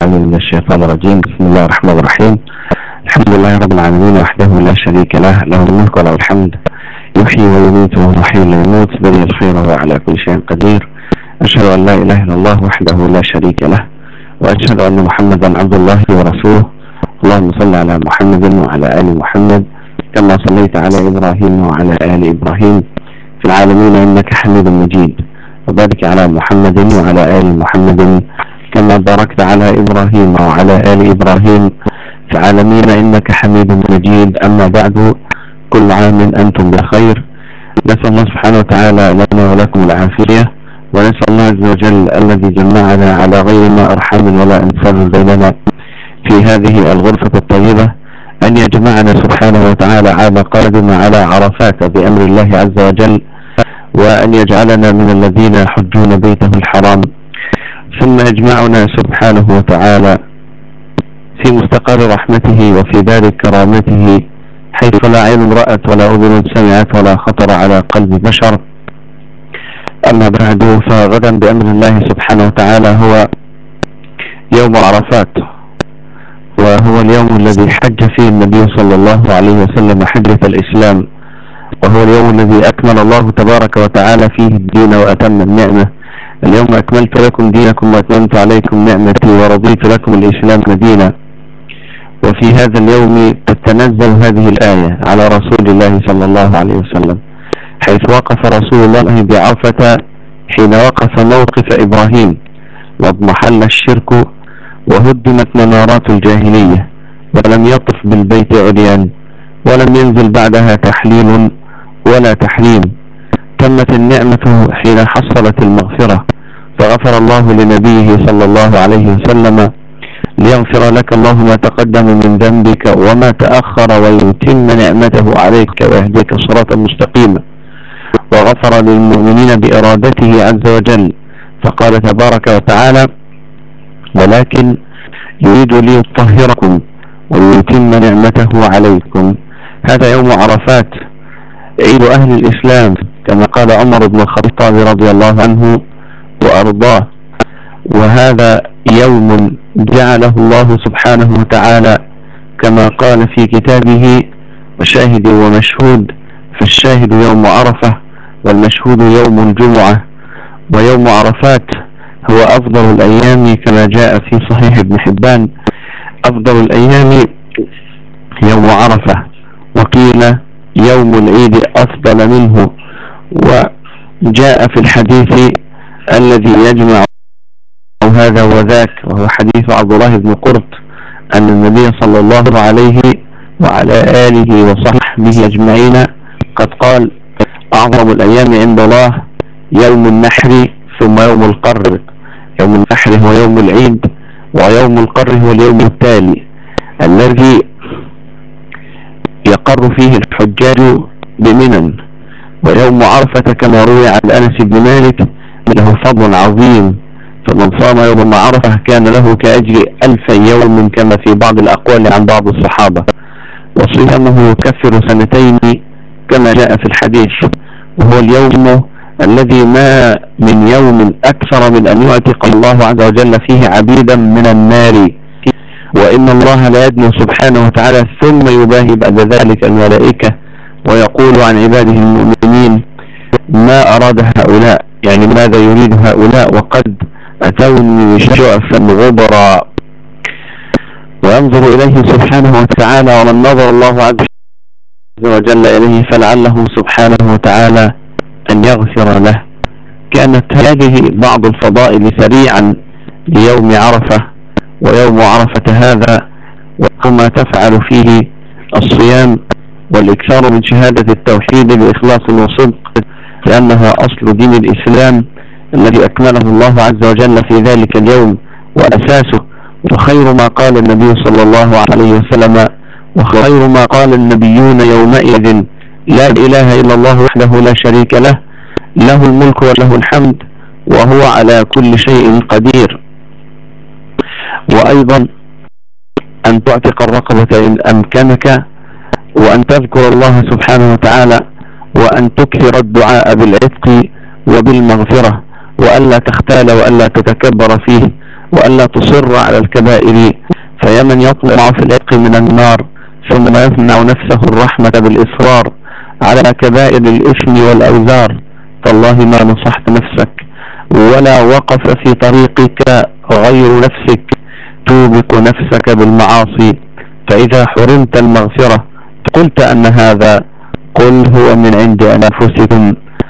من الشيطان الرجيم بسم الله الرحمن الرحيم الحمد لله رب العالمين وحده لا شريك له له الملك وله الحمد يحيي ويميت وهو حي لا يموت بني الخير وهو على كل شيء قدير أشهد أن لا إله إلا الله وحده لا شريك له وأشهد أن محمدا عبد الله ورسوله اللهم صل على محمد وعلى آل محمد كما صليت على إبراهيم وعلى آل إبراهيم في العالمين إنك حميد مجيد وبارك على محمد وعلى آل محمد كما باركت على إبراهيم وعلى آل إبراهيم في العالمين إنك حميد مجيد أما بعد كل عام أنتم بخير نسأل الله سبحانه وتعالى لنا ولكم العافية ونسأل الله عز وجل الذي جمعنا على غير ما أرحام ولا أنساب بيننا في هذه الغرفة الطيبة أن يجمعنا سبحانه وتعالى عام قادم على عرفات بأمر الله عز وجل وأن يجعلنا من الذين يحجون بيته الحرام ثم يجمعنا سبحانه وتعالى في مستقر رحمته وفي دار كرامته حيث لا عين رأت ولا أذن سمعت ولا خطر على قلب بشر أما بعد فغدا بأمر الله سبحانه وتعالى هو يوم عرفات وهو اليوم الذي حج فيه النبي صلى الله عليه وسلم حجة الإسلام وهو اليوم الذي أكمل الله تبارك وتعالى فيه الدين وأتم النعمة اليوم أكملت لكم دينكم وأتممت عليكم نعمتي ورضيت لكم الإسلام دينا وفي هذا اليوم تتنزل هذه الآية على رسول الله صلى الله عليه وسلم حيث وقف رسول الله بعرفة حين وقف موقف إبراهيم واضمحل الشرك وهدمت منارات الجاهلية ولم يطف بالبيت عريان ولم ينزل بعدها تحليل ولا تحريم تمت النعمة حين حصلت المغفرة فغفر الله لنبيه صلى الله عليه وسلم ليغفر لك الله ما تقدم من ذنبك وما تأخر ويتم نعمته عليك ويهديك صراطا مستقيما وغفر للمؤمنين بإرادته عز وجل فقال تبارك وتعالى ولكن يريد ليطهركم ويتم نعمته عليكم هذا يوم عرفات عيد أهل الإسلام كما قال عمر بن الخطاب رضي الله عنه وأرضاه وهذا يوم جعله الله سبحانه وتعالى كما قال في كتابه وشاهد ومشهود فالشاهد يوم عرفة والمشهود يوم الجمعة ويوم عرفات هو أفضل الأيام كما جاء في صحيح ابن حبان أفضل الأيام يوم عرفة وقيل يوم العيد أفضل منه وجاء في الحديث الذي يجمع هذا وذاك وهو حديث عبد الله بن قرط أن النبي صلى الله عليه وعلى آله وصحبه أجمعين قد قال أعظم الأيام عند الله يوم النحر ثم يوم القر يوم النحر هو يوم العيد ويوم القر هو اليوم التالي الذي يقر فيه الحجاج بمنن ويوم عرفة كما روي عن أنس بن مالك له فضل عظيم فمن صام يوم عرفة كان له كأجر ألف يوم كما في بعض الأقوال عن بعض الصحابة وصيامه يكفر سنتين كما جاء في الحديث وهو اليوم الذي ما من يوم أكثر من أن يعتق الله عز وجل فيه عبيدا من النار وإن الله لا يدنو سبحانه وتعالى ثم يباهي بعد ذلك الملائكة ويقول عن عباده المؤمنين ما أراد هؤلاء يعني ماذا يريد هؤلاء وقد أتوني شعفا غبرا وينظر إليه سبحانه وتعالى ومن نظر الله عز وجل إليه فلعله سبحانه وتعالى أن يغفر له كانت هذه بعض الفضائل سريعا ليوم عرفة ويوم عرفة هذا وما تفعل فيه الصيام والإكثار من شهادة التوحيد بإخلاص وصدق لأنها أصل دين الإسلام الذي أكمله الله عز وجل في ذلك اليوم وأساسه وخير ما قال النبي صلى الله عليه وسلم وخير ما قال النبيون يومئذ لا إله إلا الله وحده لا شريك له له الملك وله الحمد وهو على كل شيء قدير وأيضا أن تعتق الرقبة إن أمكنك وأن تذكر الله سبحانه وتعالى وأن تكثر الدعاء بالعتق وبالمغفرة وألا تختال وألا تتكبر فيه وألا تصر على الكبائر فيا من يطمع في العتق من النار ثم يمنع نفسه الرحمة بالإصرار على كبائر الإثم والأوزار تالله ما نصحت نفسك ولا وقف في طريقك غير نفسك توبق نفسك بالمعاصي فإذا حرمت المغفرة قلت أن هذا قل هو من عند أنفسكم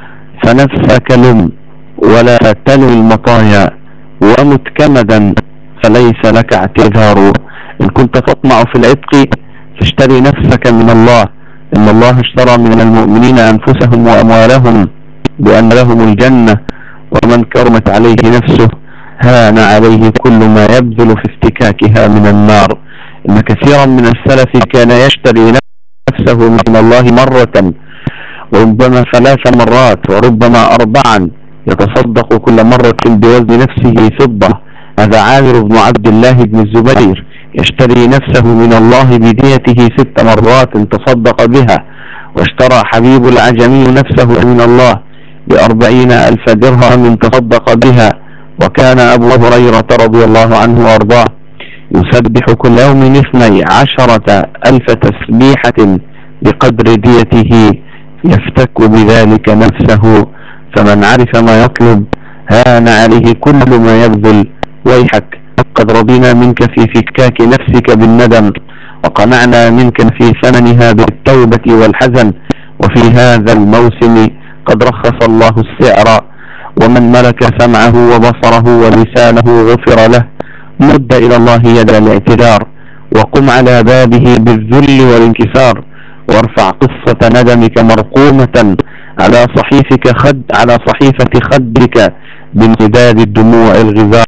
فنفسك لم ولا تلو المطايا ومت كمدا فليس لك اعتذار إن كنت تطمع في العتق فاشتري نفسك من الله إن الله اشترى من المؤمنين أنفسهم وأموالهم بأن لهم الجنة ومن كرمت عليه نفسه هان عليه كل ما يبذل في افتكاكها من النار إن كثيرا من السلف كان يشتري نفسه من الله مرة وربما ثلاث مرات وربما أربعا يتصدق كل مرة بوزن نفسه فضة هذا عامر بن عبد الله بن الزبير يشتري نفسه من الله بديته ست مرات تصدق بها واشترى حبيب العجمي نفسه من الله بأربعين ألف درهم تصدق بها وكان أبو هريرة رضي الله عنه وأرضاه يسبح كل يوم اثني عشرة ألف تسبيحة بقدر ديته يفتك بذلك نفسه فمن عرف ما يطلب هان عليه كل ما يبذل ويحك قد رضينا منك في فكاك نفسك بالندم وقنعنا منك في ثمنها بالتوبة والحزن وفي هذا الموسم قد رخص الله السعر ومن ملك سمعه وبصره ولسانه غفر له مد إلى الله يد الاعتذار وقم على بابه بالذل والانكسار وارفع قصة ندمك مرقومة على صحيفك خد على صحيفة خدك بامتداد الدموع الغزار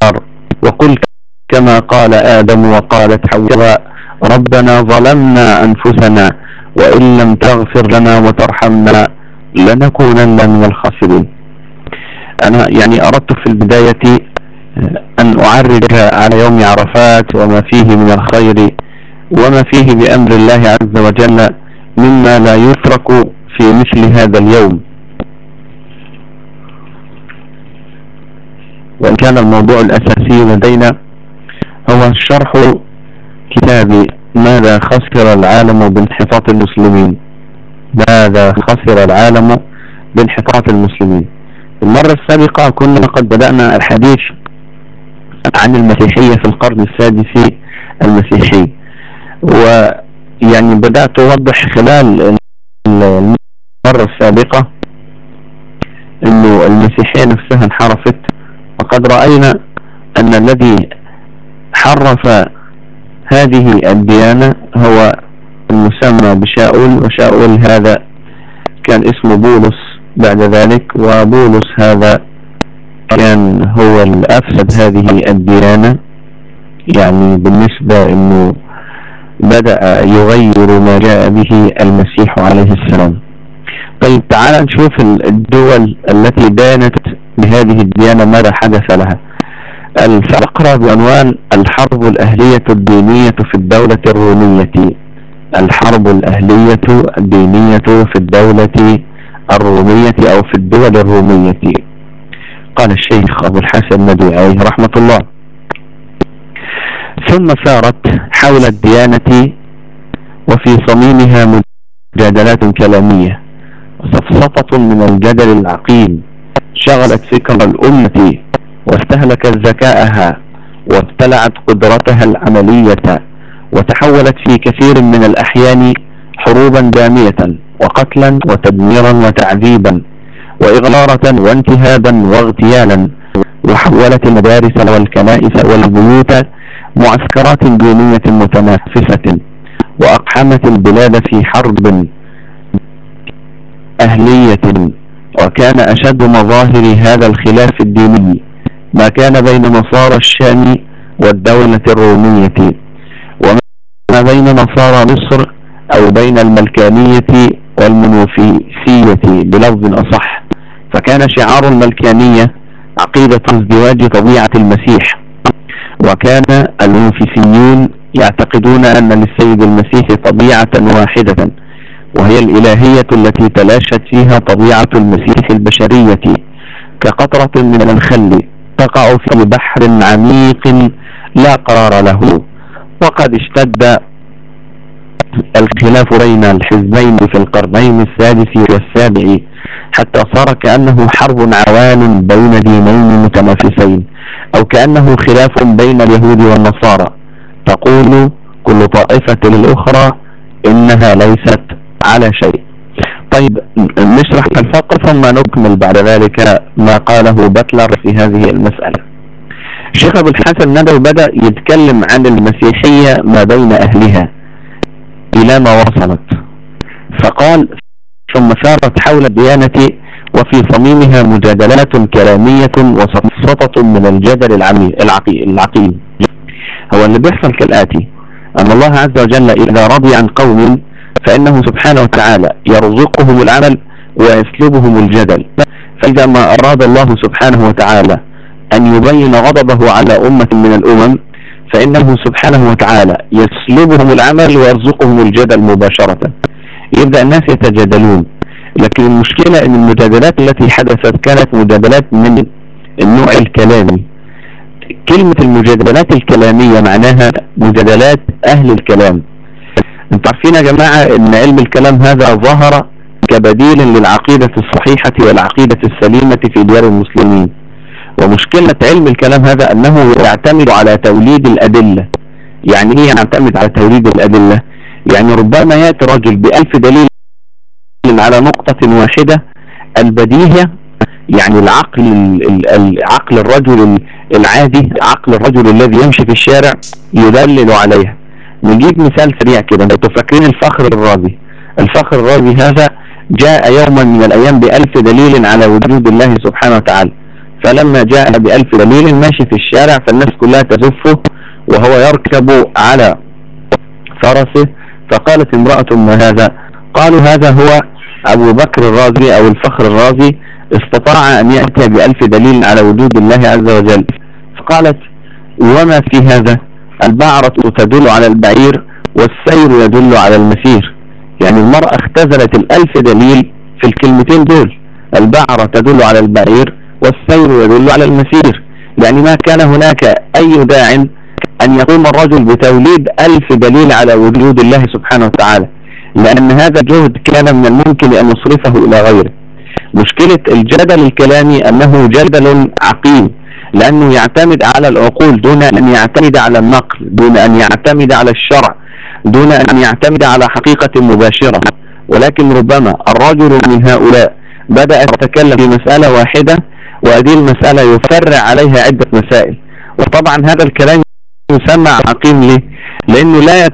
وقل كما قال آدم وقالت حواء ربنا ظلمنا أنفسنا وإن لم تغفر لنا وترحمنا لنكونن من الخاسرين أنا يعني أردت في البداية أن أعرج على يوم عرفات وما فيه من الخير وما فيه بأمر الله عز وجل مما لا يترك في مثل هذا اليوم وإن كان الموضوع الأساسي لدينا هو شرح كتاب ماذا خسر العالم بانحطاط المسلمين ماذا خسر العالم بانحطاط المسلمين المرة السابقة كنا قد بدأنا الحديث عن المسيحية في القرن السادس المسيحي ويعني بدأت أوضح خلال المرة السابقة انه المسيحية نفسها انحرفت وقد رأينا ان الذي حرف هذه الديانة هو المسمى بشاؤول وشاؤول هذا كان اسمه بولس بعد ذلك وبولس هذا كان هو الأفسد هذه الديانة يعني بالنسبة انه بدأ يغير ما جاء به المسيح عليه السلام طيب تعال نشوف الدول التي دانت بهذه الديانة ماذا حدث لها الفقرة بعنوان الحرب الأهلية الدينية في الدولة الرومية الحرب الأهلية الدينية في الدولة الرومية أو في الدول الرومية قال الشيخ أبو الحسن ندوي عليه رحمة الله ثم سارت حول الديانة وفي صميمها مجادلات كلامية وسفسطة من الجدل العقيم شغلت فكر الأمة واستهلكت ذكاءها وابتلعت قدرتها العملية وتحولت في كثير من الأحيان حروبا دامية وقتلا وتدميرا وتعذيبا وإغرارة وانتهابا واغتيالا وحولت المدارس والكنائس والبيوت معسكرات دينية متنافسة وأقحمت البلاد في حرب أهلية وكان أشد مظاهر هذا الخلاف الديني ما كان بين نصارى الشام والدولة الرومية وما بين نصارى مصر أو بين الملكانية والمنوفيسية بلفظ أصح فكان شعار الملكانية عقيدة ازدواج طبيعة المسيح وكان المنوفيسيون يعتقدون أن للسيد المسيح طبيعة واحدة وهي الإلهية التي تلاشت فيها طبيعة المسيح البشرية كقطرة من الخل تقع في بحر عميق لا قرار له وقد اشتد الخلاف بين الحزبين في القرنين السادس والسابع حتى صار كأنه حرب عوان بين دينين متنافسين أو كأنه خلاف بين اليهود والنصارى تقول كل طائفة للأخرى إنها ليست على شيء طيب نشرح الفقر ثم نكمل بعد ذلك ما قاله باتلر في هذه المسألة الشيخ أبو الحسن ندوي بدأ يتكلم عن المسيحية ما بين أهلها إلى ما وصلت فقال ثم سارت حول الديانة وفي صميمها مجادلات كلامية وسطسطة من الجدل العقيم هو اللي بيحصل كالآتي أن الله عز وجل إذا رضي عن قوم فإنه سبحانه وتعالى يرزقهم العمل ويسلبهم الجدل فإذا ما أراد الله سبحانه وتعالى أن يبين غضبه على أمة من الأمم فإنه سبحانه وتعالى يسلبهم العمل ويرزقهم الجدل مباشرة يبدأ الناس يتجادلون لكن المشكلة أن المجادلات التي حدثت كانت مجادلات من النوع الكلامي كلمة المجادلات الكلامية معناها مجادلات أهل الكلام انتوا عارفين يا جماعة ان علم الكلام هذا ظهر كبديل للعقيدة الصحيحة والعقيدة السليمة في ديار المسلمين ومشكلة علم الكلام هذا انه يعتمد على توليد الادلة يعني ايه يعتمد على توليد الادلة يعني ربما يأتي رجل بألف دليل على نقطة واحدة البديهة يعني العقل عقل الرجل العادي عقل الرجل الذي يمشي في الشارع يدلل عليها نجيب مثال سريع كده انتوا فاكرين الفخر الرازي الفخر الرازي هذا جاء يوما من الايام بألف دليل على وجود الله سبحانه وتعالى فلما جاء بألف دليل ماشي في الشارع فالناس كلها تزفه وهو يركب على فرسه فقالت امرأة ما هذا قالوا هذا هو ابو بكر الرازي او الفخر الرازي استطاع ان يأتي بألف دليل على وجود الله عز وجل فقالت وما في هذا البعرة تدل على البعير والسير يدل على المسير يعني المرأة اختزلت الألف دليل في الكلمتين دول البعرة تدل على البعير والسير يدل على المسير يعني ما كان هناك أي داع أن يقوم الرجل بتوليد ألف دليل على وجود الله سبحانه وتعالى لأن هذا الجهد كان من الممكن أن يصرفه إلى غيره مشكلة الجدل الكلامي أنه جدل عقيم لأنه يعتمد على العقول دون أن يعتمد على النقل دون أن يعتمد على الشرع دون أن يعتمد على حقيقة مباشرة ولكن ربما الرجل من هؤلاء بدأ يتكلم في مسألة واحدة وهذه المسألة يفرع عليها عدة مسائل وطبعا هذا الكلام يسمى عقيم ليه لأنه لا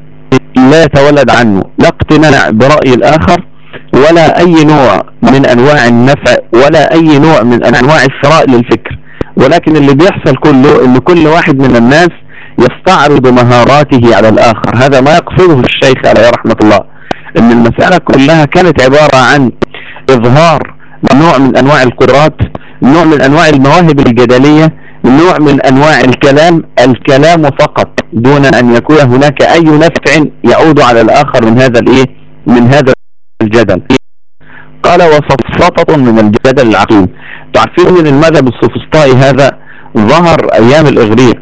لا يتولد عنه لا اقتناع برأي الآخر ولا أي نوع من أنواع النفع ولا أي نوع من أنواع الثراء للفكر ولكن اللي بيحصل كله ان كل واحد من الناس يستعرض مهاراته على الاخر هذا ما يقصده الشيخ عليه رحمة الله ان المسألة كلها كانت عبارة عن اظهار نوع من انواع القدرات نوع من انواع المواهب الجدلية نوع من انواع الكلام الكلام فقط دون ان يكون هناك اي نفع يعود على الاخر من هذا الايه من هذا الجدل قال وسطسطة من الجدل العقيم تعرفين ان المذهب السوفسطائي هذا ظهر ايام الاغريق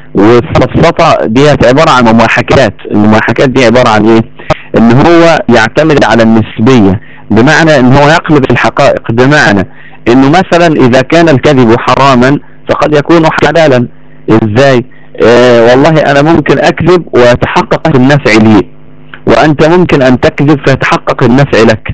والسفسطة ديت عبارة عن مماحكات المماحكات دي عبارة عن ايه ان هو يعتمد على النسبية بمعنى ان هو يقلب الحقائق بمعنى انه مثلا اذا كان الكذب حراما فقد يكون حلالا ازاي اه والله انا ممكن اكذب ويتحقق النفع لي وانت ممكن ان تكذب فيتحقق النفع لك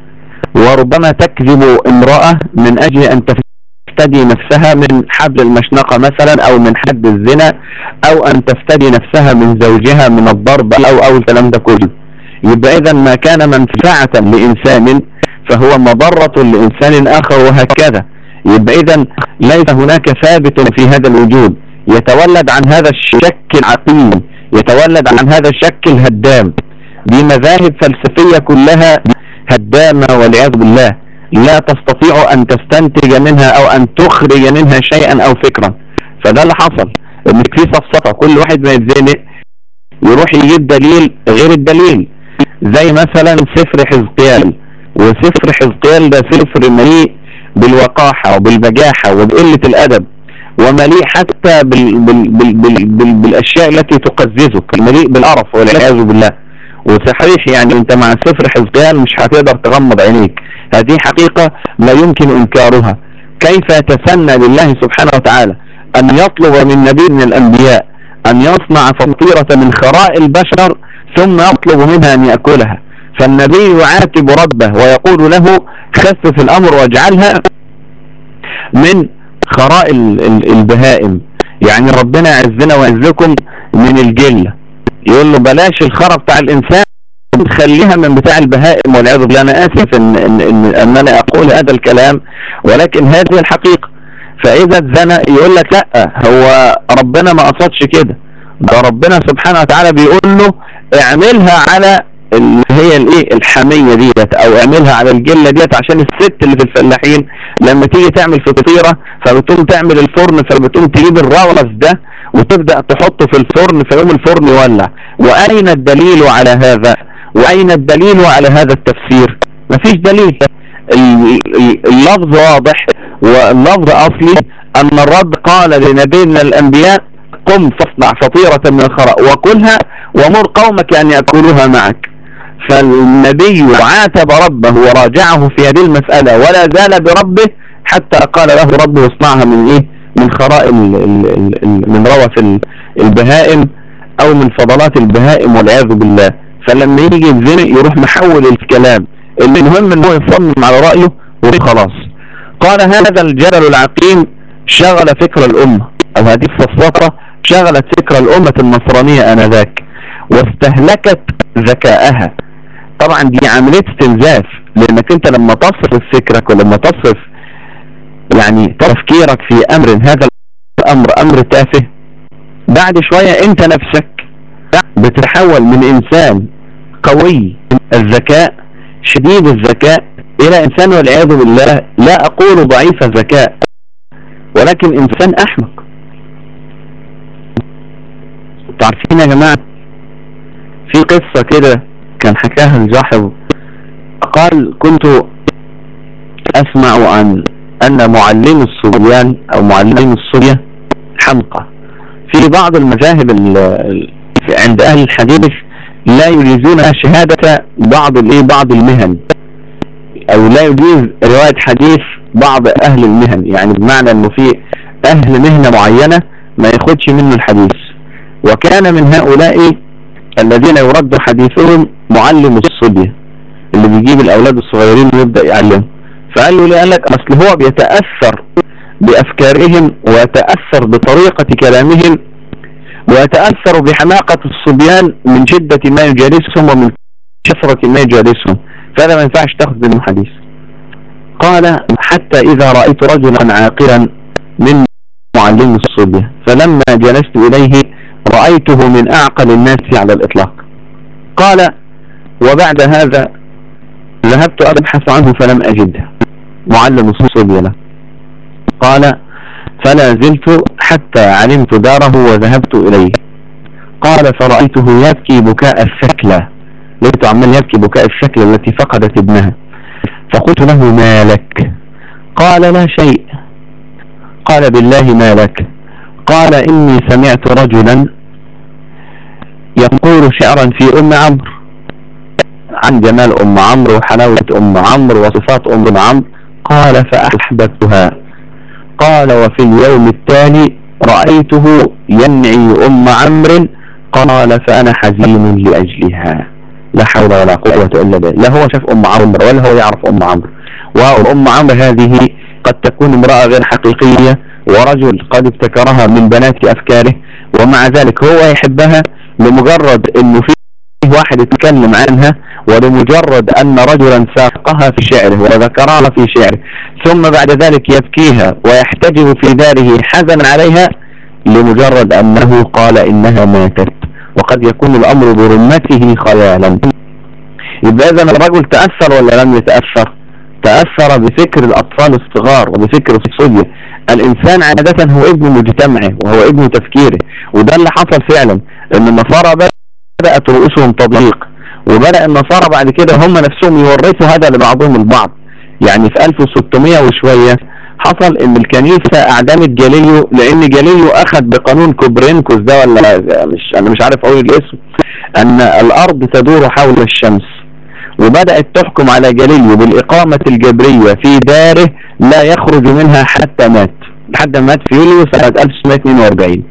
وربما تكذب امرأة من اجل ان تفتدي نفسها من حبل المشنقة مثلا او من حد الزنا او ان تفتدي نفسها من زوجها من الضرب او او الكلام ده كله يبقى اذا ما كان منفعة لانسان فهو مضرة لانسان اخر وهكذا يبقى اذا ليس هناك ثابت في هذا الوجود يتولد عن هذا الشك العقيم يتولد عن هذا الشك الهدام دي مذاهب فلسفية كلها هدامة والعياذ بالله لا تستطيع ان تستنتج منها او ان تخرج منها شيئا او فكرا فده اللي حصل ان في صفصفة كل واحد ما يتزنق يروح يجيب دليل غير الدليل زي مثلا سفر حزقيال وسفر حزقيال ده سفر مليء بالوقاحة وبالبجاحة وبقلة الادب ومليء حتى بال بال بال بال بال بالاشياء التي تقززك مليء بالقرف والعياذ بالله وصحيح يعني انت مع سفر حزقيال مش هتقدر تغمض عينيك هذه حقيقة لا يمكن انكارها كيف يتسنى لله سبحانه وتعالى ان يطلب من نبي من الانبياء ان يصنع فطيرة من خراء البشر ثم يطلب منها ان يأكلها فالنبي يعاتب ربه ويقول له خفف الامر واجعلها من خراء البهائم يعني ربنا يعزنا ويعزكم من الجلة يقول له بلاش الخرا بتاع الانسان خليها من بتاع البهائم والعياذ بالله انا اسف ان ان ان, إن انا اقول هذا الكلام ولكن هذه الحقيقة فاذا اتزنى يقول لك لا هو ربنا ما قصدش كده ده ربنا سبحانه وتعالى بيقول له اعملها على اللي هي الايه الحمية ديت او اعملها على الجلة ديت عشان الست اللي في الفلاحين لما تيجي تعمل فطيرة فبتقوم تعمل الفرن فبتقوم تجيب الرولف ده وتبدأ تحطه في الفرن فيقوم الفرن يولع واين الدليل على هذا واين الدليل على هذا التفسير مفيش دليل اللفظ واضح واللفظ اصلي ان الرب قال لنبي من الانبياء قم فاصنع فطيرة من الخراء وكلها ومر قومك ان يأكلوها معك فالنبي عاتب ربه وراجعه في هذه المسألة ولا زال بربه حتى قال له ربه اصنعها من ايه من خراء ال ال ال من روث البهائم او من فضلات البهائم والعياذ بالله فلما يجي يتزنق يروح محول الكلام المهم ان هو يصمم على رأيه وخلاص قال هذا الجلل العقيم شغل فكر الامة او هذه الصفوة شغلت فكر الامة النصرانية انذاك واستهلكت ذكاءها طبعا دي عملية استنزاف لانك انت لما تصرف فكرك ولما تصرف يعني تفكيرك في امر هذا الامر امر تافه بعد شوية انت نفسك بتتحول من انسان قوي الذكاء شديد الذكاء الى انسان والعياذ بالله لا اقول ضعيف الذكاء ولكن انسان احمق تعرفين يا جماعة في قصة كده كان حكاها الجاحظ قال كنت اسمع عن ان معلم الصبيان او معلمين الصبية حمقى في بعض المذاهب عند اهل الحديث لا يجيزون شهادة بعض الايه بعض المهن او لا يجيز رواية حديث بعض اهل المهن يعني بمعنى انه في اهل مهنة معينة ما ياخدش منه الحديث وكان من هؤلاء الذين يرد حديثهم معلم الصبية اللي بيجيب الاولاد الصغيرين ويبدأ يعلمهم فقال له ليه قال لك اصل هو بيتأثر بافكارهم ويتأثر بطريقة كلامهم ويتأثر بحماقة الصبيان من شدة ما يجالسهم ومن كثرة ما يجالسهم فهذا ما ينفعش تاخذ منه حديث قال حتى إذا رأيت رجلا عاقلا من معلم الصبية فلما جلست إليه رأيته من أعقل الناس على الإطلاق قال وبعد هذا ذهبت أبحث عنه فلم أجده معلم الصبية له قال فلا زلت حتى علمت داره وذهبت إليه قال فرأيته يبكي بكاء الثكلة لقيته عمال يبكي بكاء الثكلة التي فقدت ابنها فقلت له ما لك قال لا شيء قال بالله ما لك قال إني سمعت رجلا يقول شعرا في أم عمرو عن جمال أم عمرو وحلاوة أم عمرو وصفات أم عمرو قال فأحببتها قال وفي اليوم التالي رأيته ينعي أم عمرو قال فأنا حزين لأجلها لا حول ولا قوة إلا بالله لا هو شاف أم عمرو ولا هو يعرف أم عمرو وأم عمرو هذه قد تكون امرأة غير حقيقية ورجل قد ابتكرها من بنات أفكاره ومع ذلك هو يحبها لمجرد انه في واحد يتكلم عنها ولمجرد ان رجلا ساقها في شعره وذكرها في شعره ثم بعد ذلك يبكيها ويحتجب في داره حزنا عليها لمجرد انه قال انها ماتت وقد يكون الامر برمته خيالا يبقى اذا الرجل تأثر ولا لم يتأثر تأثر بفكر الاطفال الصغار وبفكر الصبية الانسان عادة هو ابن مجتمعه وهو ابن تفكيره وده اللي حصل فعلا ان النصارى بدأت رؤوسهم تضيق وبدأ النصارى بعد كده هم نفسهم يورثوا هذا لبعضهم البعض يعني في 1600 وشوية حصل ان الكنيسة اعدمت جاليليو لان جاليليو اخذ بقانون كوبرينكوس ده ولا مش انا مش عارف اقول الاسم ان الارض تدور حول الشمس وبدأت تحكم على جاليليو بالاقامة الجبرية في داره لا يخرج منها حتى مات لحد ما مات في يوليو سنة 1942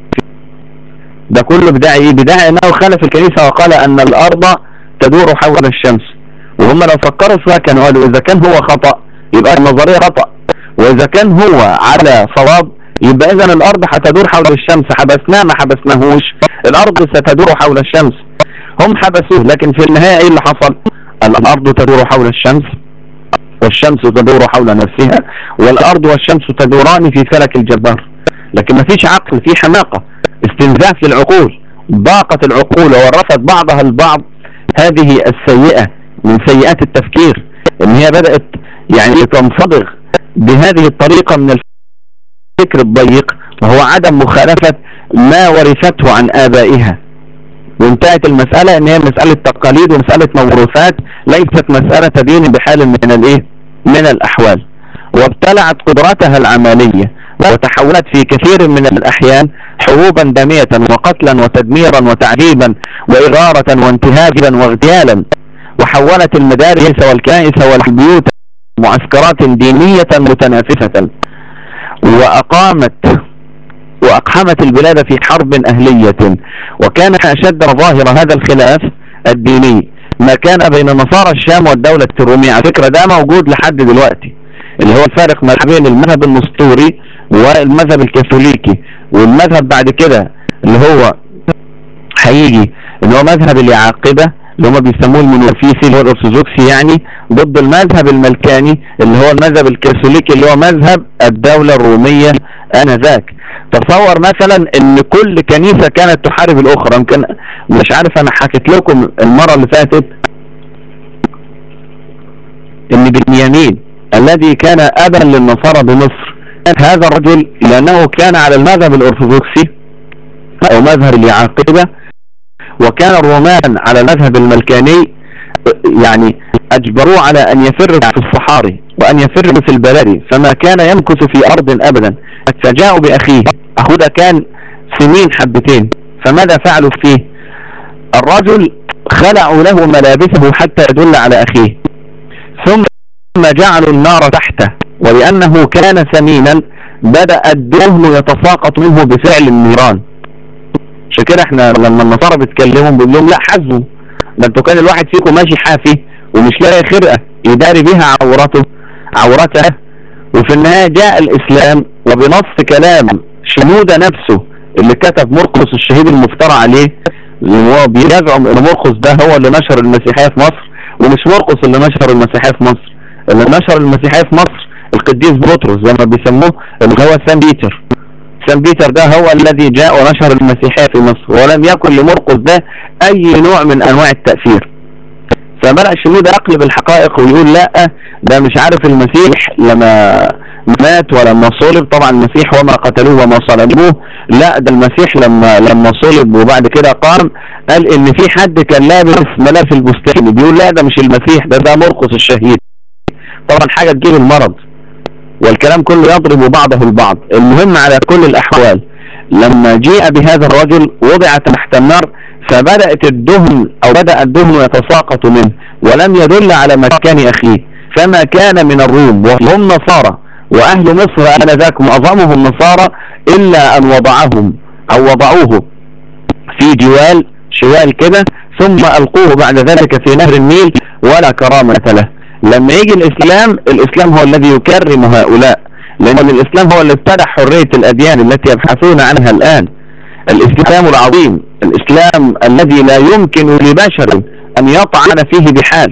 ده كله بداعي ايه بداعي انه خالف الكنيسة وقال ان الارض تدور حول الشمس وهم لو فكروا فيها كانوا قالوا اذا كان هو خطأ يبقى النظرية خطأ واذا كان هو على صواب يبقى اذا الارض هتدور حول الشمس حبسناه ما حبسناهوش الارض ستدور حول الشمس هم حبسوه لكن في النهاية ايه اللي حصل الارض تدور حول الشمس والشمس تدور حول نفسها والارض والشمس تدوران في فلك الجبار لكن ما فيش عقل في حماقة استنزاف للعقول ضاقت العقول وورثت بعضها البعض هذه السيئة من سيئات التفكير ان هي بدأت يعني تنصبغ بهذه الطريقة من الفكر الضيق وهو عدم مخالفة ما ورثته عن آبائها وانتهت المسألة ان هي مسألة تقاليد ومسألة موروثات ليست مسألة دين بحال من الايه من الاحوال وابتلعت قدرتها العملية وتحولت في كثير من الاحيان حروبا دامية وقتلا وتدميرا وتعذيبا واغارة وانتهاكا واغتيالا وحولت المدارس والكنائس والبيوت معسكرات دينية متنافسة وأقامت وأقحمت البلاد في حرب أهلية وكان أشد ظاهر هذا الخلاف الديني ما كان بين نصارى الشام والدولة الرومية على فكرة ده موجود لحد دلوقتي اللي هو الفارق ما بين المذهب النسطوري والمذهب الكاثوليكي والمذهب بعد كده اللي هو هيجي اللي هو مذهب اليعاقبة اللي هم بيسموه المنوفيسي اللي هو الارثوذكسي يعني ضد المذهب الملكاني اللي هو المذهب الكاثوليكي اللي هو مذهب الدولة الرومية انذاك تصور مثلا ان كل كنيسة كانت تحارب الاخرى يمكن مش عارف انا حكيت لكم المرة اللي فاتت ان بنيامين الذي كان ابا للنصارى بمصر هذا الرجل لانه كان على المذهب الارثوذكسي او مذهب اليعاقبة وكان الرومان على المذهب الملكاني يعني اجبروه على ان يفر في الصحاري وان يفر في البلاد فما كان يمكث في ارض ابدا فجاءوا باخيه اخوه ده كان سنين حبتين فماذا فعلوا فيه الرجل خلعوا له ملابسه حتى يدل على اخيه ثم جعلوا النار تحته ولانه كان سمينا بدأ الدهن يتساقط منه بفعل النيران عشان كده احنا لما النصارى بيتكلموا بنقول لهم لا حزوا ده انتوا كان الواحد فيكم ماشي حافي ومش لاقي خرقه يداري بها عورته عورته وفي النهايه جاء الاسلام وبنص كلام شنودة نفسه اللي كتب مرقس الشهيد المفترى عليه هو بيزعم ان مرقس ده هو اللي نشر المسيحية في مصر ومش مرقس اللي نشر المسيحية في مصر اللي نشر المسيحية في مصر القديس بطرس زي ما بيسموه اللي هو سان بيتر سان بيتر ده هو الذي جاء ونشر المسيحية في مصر ولم يكن لمرقس ده اي نوع من انواع التأثير فبدأ شنودة يقلب الحقائق ويقول لا ده مش عارف المسيح لما مات ولما صلب طبعا المسيح وما قتلوه وما صلبوه لا ده المسيح لما لما صلب وبعد كده قام قال ان في حد كان لابس ملابس البستان بيقول لا ده مش المسيح ده ده مرقس الشهيد طبعا حاجة تجيب المرض والكلام كله يضرب بعضه البعض المهم على كل الاحوال لما جيء بهذا الرجل وضع تحت النار فبدأت الدهن او بدأ الدهن يتساقط منه ولم يدل على مكان اخيه فما كان من الروم وهم نصارى واهل مصر انذاك معظمهم نصارى الا ان وضعهم او وضعوه في جوال شوال كده ثم القوه بعد ذلك في نهر النيل ولا كرامة له لما يجي الاسلام الاسلام هو الذي يكرم هؤلاء لان الاسلام هو اللي ابتدع حرية الاديان التي يبحثون عنها الان الاسلام العظيم الاسلام الذي لا يمكن لبشر ان يطعن فيه بحال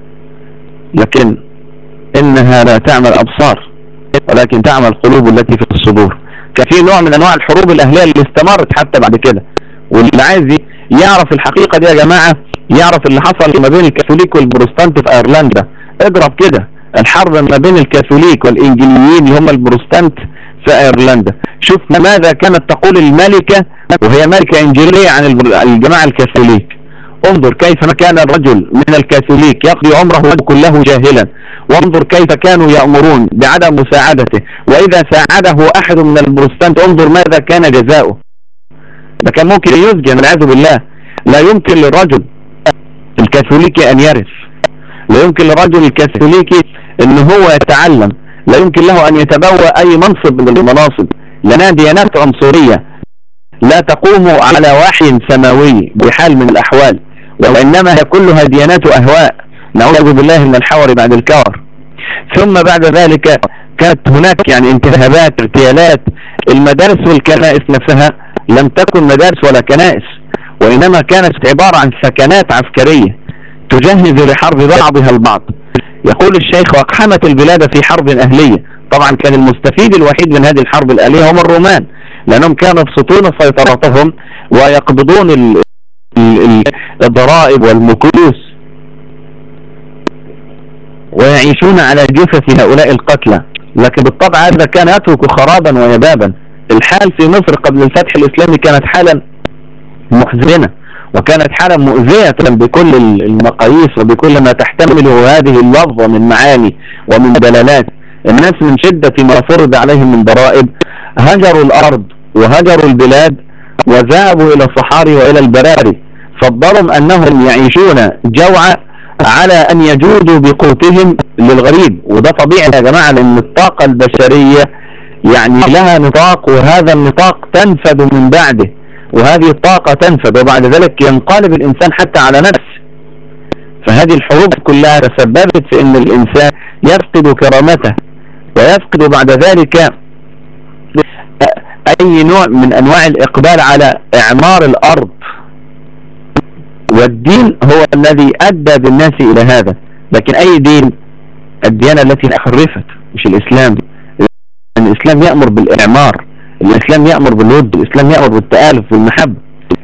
لكن انها لا تعمل ابصار ولكن تعمل القلوب التي في الصدور كان في نوع من انواع الحروب الاهليه اللي استمرت حتى بعد كده واللي عايز يعرف الحقيقه دي يا جماعه يعرف اللي حصل ما بين الكاثوليك والبروستانت في ايرلندا اضرب كده الحرب ما بين الكاثوليك والانجليين اللي هم البروستانت في ايرلندا شوف ماذا كانت تقول الملكة وهي ملكة انجيلية عن الجماعة الكاثوليك انظر كيف كان الرجل من الكاثوليك يقضي عمره كله جاهلا وانظر كيف كانوا يأمرون بعدم مساعدته وإذا ساعده أحد من البروستانت انظر ماذا كان جزاؤه ده كان ممكن يسجن والعياذ بالله لا يمكن للرجل الكاثوليكي أن يرث لا يمكن للرجل الكاثوليكي أن هو يتعلم لا يمكن له أن يتبوى أي منصب من المناصب لنا ديانات عنصرية لا تقوم على وحي سماوي بحال من الأحوال وإنما هي كلها ديانات أهواء نعوذ بالله من الحور بعد الكور ثم بعد ذلك كانت هناك يعني انتهابات اغتيالات المدارس والكنائس نفسها لم تكن مدارس ولا كنائس وإنما كانت عبارة عن سكنات عسكرية تجهز لحرب بعضها البعض يقول الشيخ واقحمت البلاد في حرب أهلية طبعا كان المستفيد الوحيد من هذه الحرب الأهلية هم الرومان لأنهم كانوا يبسطون سيطرتهم ويقبضون الضرائب والمكوس ويعيشون على جثث هؤلاء القتلى لكن بالطبع هذا كان يترك خرابا ويبابا الحال في مصر قبل الفتح الإسلامي كانت حالا محزنة وكانت حالة مؤذية بكل المقاييس وبكل ما تحتمله هذه اللفظة من معاني ومن دلالات الناس من شدة ما فرض عليهم من ضرائب هجروا الأرض وهجروا البلاد وذهبوا إلى الصحاري وإلى البراري فضلوا أنهم يعيشون جوعا على أن يجودوا بقوتهم للغريب وده طبيعي يا جماعة لأن الطاقة البشرية يعني لها نطاق وهذا النطاق تنفذ من بعده وهذه الطاقة تنفذ وبعد ذلك ينقلب الإنسان حتى على نفسه فهذه الحروب كلها تسببت في أن الإنسان يفقد كرامته ويفقد بعد ذلك أي نوع من أنواع الإقبال على إعمار الأرض والدين هو الذي أدى بالناس إلى هذا لكن أي دين الديانة التي حرفت مش الإسلام الإسلام يأمر بالإعمار الإسلام يأمر بالود الإسلام يأمر بالتآلف والمحبة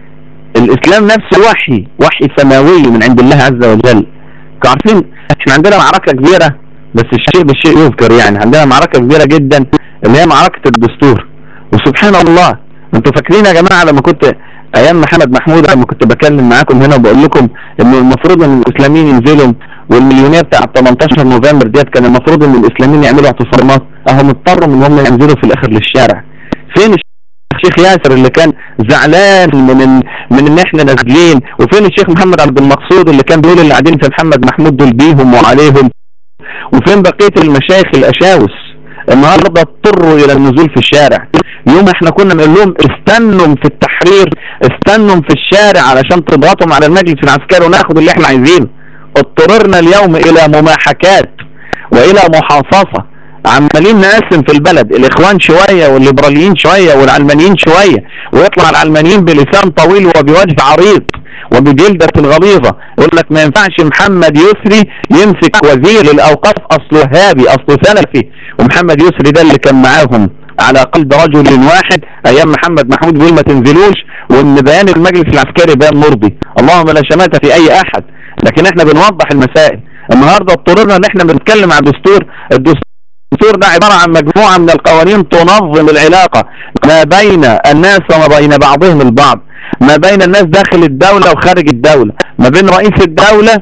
الإسلام نفسه وحي وحي سماوي من عند الله عز وجل عارفين احنا عندنا معركة كبيرة بس الشيء بالشيء يذكر يعني عندنا معركة كبيرة جدا اللي هي معركة الدستور وسبحان الله انتوا فاكرين يا جماعة لما كنت ايام محمد محمود لما كنت بكلم معاكم هنا وبقول لكم انه المفروض ان الاسلاميين ينزلوا والمليونير بتاع 18 نوفمبر ديت كان المفروض ان الاسلاميين يعملوا اعتصامات اهم اضطروا ان هم ينزلوا في الاخر للشارع فين الشيخ ياسر اللي كان زعلان من ال... من ان احنا نازلين وفين الشيخ محمد عبد المقصود اللي كان بيقول اللي قاعدين في محمد محمود دول بيهم وعليهم وفين بقيه المشايخ الاشاوس النهارده اضطروا الى النزول في الشارع يوم احنا كنا نقول لهم استنوا في التحرير استنوا في الشارع علشان تضغطوا على المجلس العسكري وناخد اللي احنا عايزينه اضطررنا اليوم الى مماحكات والى محاصصة عمالين نقسم في البلد الاخوان شوية والليبراليين شوية والعلمانيين شوية ويطلع العلمانيين بلسان طويل وبوجه عريض وبجلدة غليظة يقول لك ما ينفعش محمد يسري يمسك وزير الاوقاف اصله هابي اصله سلفي ومحمد يسري ده اللي كان معاهم على قلب رجل واحد ايام محمد محمود بيقول ما تنزلوش وان بيان المجلس العسكري بيان مرضي اللهم لا شماتة في اي احد لكن احنا بنوضح المسائل النهاردة اضطررنا ان احنا بنتكلم عن دستور الدستور ده عبارة عن مجموعة من القوانين تنظم العلاقة ما بين الناس وما بين بعضهم البعض ما بين الناس داخل الدولة وخارج الدولة ما بين رئيس الدولة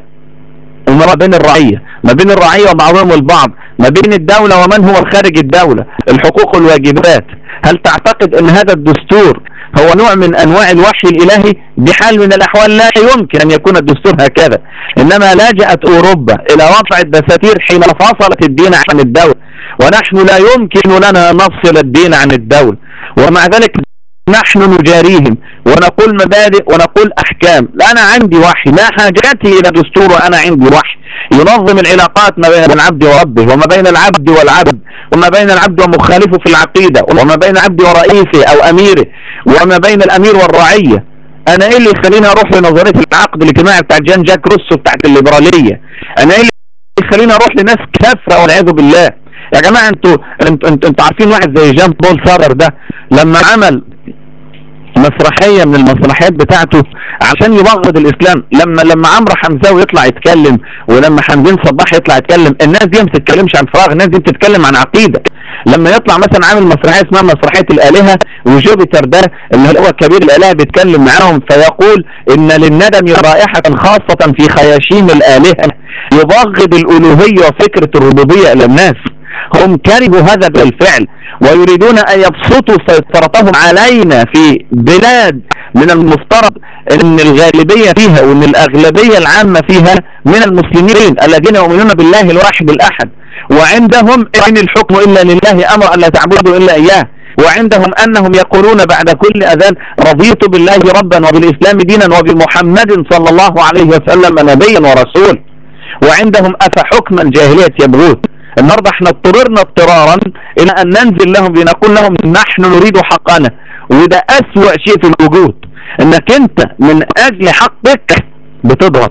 وما بين الرعية ما بين الرعية وبعضهم البعض ما بين الدولة ومن هو خارج الدولة الحقوق والواجبات هل تعتقد ان هذا الدستور هو نوع من انواع الوحي الالهي بحال من الاحوال لا يمكن ان يكون الدستور هكذا انما لجأت اوروبا الى وضع الدساتير حين فصلت الدين عن الدولة ونحن لا يمكن لنا نفصل الدين عن الدولة ومع ذلك نحن نجاريهم ونقول مبادئ ونقول احكام لا انا عندي وحي لا حاجتي الى دستور وانا عندي وحي ينظم العلاقات ما بين العبد وربه وما بين العبد والعبد وما بين العبد ومخالفه في العقيدة وما بين العبد ورئيسه او اميره وما بين الامير والرعية انا ايه اللي يخليني اروح لنظرية العقد الاجتماعي بتاع جان جاك روسو بتاعت الليبرالية انا ايه اللي يخليني اروح لناس كافرة والعياذ بالله يا جماعة انتوا انتوا انتوا عارفين واحد زي جان بول سارر ده لما عمل مسرحية من المسرحيات بتاعته عشان يبغض الاسلام لما لما عمرو حمزاوي يطلع يتكلم ولما حمدين صباح يطلع يتكلم الناس دي ما بتتكلمش عن فراغ الناس دي بتتكلم عن عقيدة لما يطلع مثلا عامل مسرحية اسمها مسرحية الالهة وجوبيتر ده اللي هو كبير الالهة بيتكلم معاهم فيقول ان للندم رائحة خاصة في خياشيم الالهة يبغض الالوهية وفكرة الربوبية الى الناس هم كرهوا هذا بالفعل ويريدون ان يبسطوا سيطرتهم علينا في بلاد من المفترض ان الغالبية فيها وان الاغلبية العامة فيها من المسلمين الذين يؤمنون بالله الواحد الاحد وعندهم ان الحكم الا لله امر ان لا تعبدوا الا اياه وعندهم انهم يقولون بعد كل اذان رضيت بالله ربا وبالاسلام دينا وبمحمد صلى الله عليه وسلم نبيا ورسول وعندهم افحكم الجاهلية يبغون النهاردة احنا اضطررنا اضطرارا الى ان ننزل لهم لنقول لهم نحن نريد حقنا وده اسوأ شيء في الوجود انك انت من اجل حقك بتضغط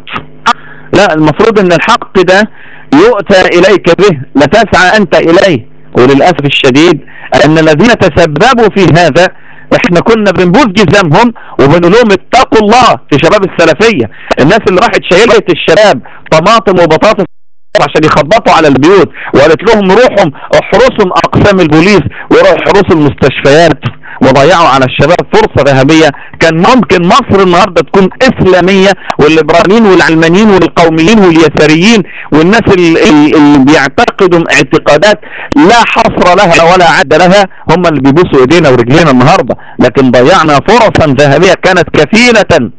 لا المفروض ان الحق ده يؤتى اليك به لتسعى انت اليه وللأسف الشديد ان الذين تسببوا في هذا احنا كنا بنبوس جزامهم وبنقول لهم اتقوا الله في شباب السلفية الناس اللي راحت شايلة الشباب طماطم وبطاطس عشان يخبطوا على البيوت وقالت لهم روحوا احرسوا اقسام البوليس وروحوا احرسوا المستشفيات وضيعوا على الشباب فرصة ذهبية كان ممكن مصر النهاردة تكون اسلامية والليبراليين والعلمانيين والقوميين واليساريين والناس اللي بيعتقدوا اعتقادات لا حصر لها ولا عد لها هم اللي بيبوسوا ايدينا ورجلينا النهاردة لكن ضيعنا فرصا ذهبية كانت كفيلة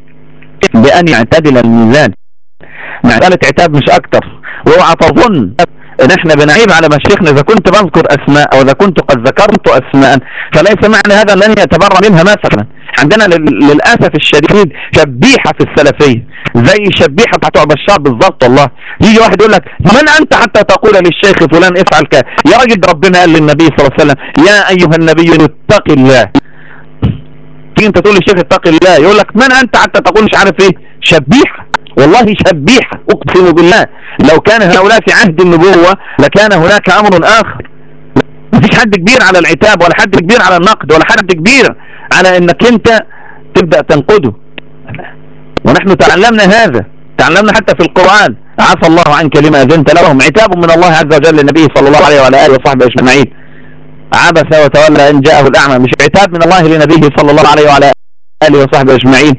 بان يعتدل الميزان معدلة عتاب مش اكتر واوعى تظن ان احنا بنعيب على مشايخنا اذا كنت بذكر اسماء او اذا كنت قد ذكرت اسماء فليس معنى هذا لن يتبرى منها مثلا عندنا للاسف الشديد شبيحة في السلفية زي شبيحة بتوع بشار بالظبط والله يجي واحد يقول لك من انت حتى تقول للشيخ فلان افعل كذا يا راجل ربنا قال للنبي صلى الله عليه وسلم يا ايها النبي اتق الله تيجي انت تقول للشيخ اتق الله يقول لك من انت حتى تقول مش عارف ايه شبيحة والله شبيحة اقسم بالله لو كان هؤلاء في عهد النبوة لكان هناك امر اخر مفيش حد كبير على العتاب ولا حد كبير على النقد ولا حد كبير على انك انت تبدأ تنقده ونحن تعلمنا هذا تعلمنا حتى في القرآن عفى الله عنك لما أذنت لهم عتاب من الله عز وجل للنبي صلى الله عليه وعلى آله وصحبه أجمعين عبس وتولى أن جاءه الأعمى مش عتاب من الله لنبيه صلى الله عليه وعلى آله وصحبه أجمعين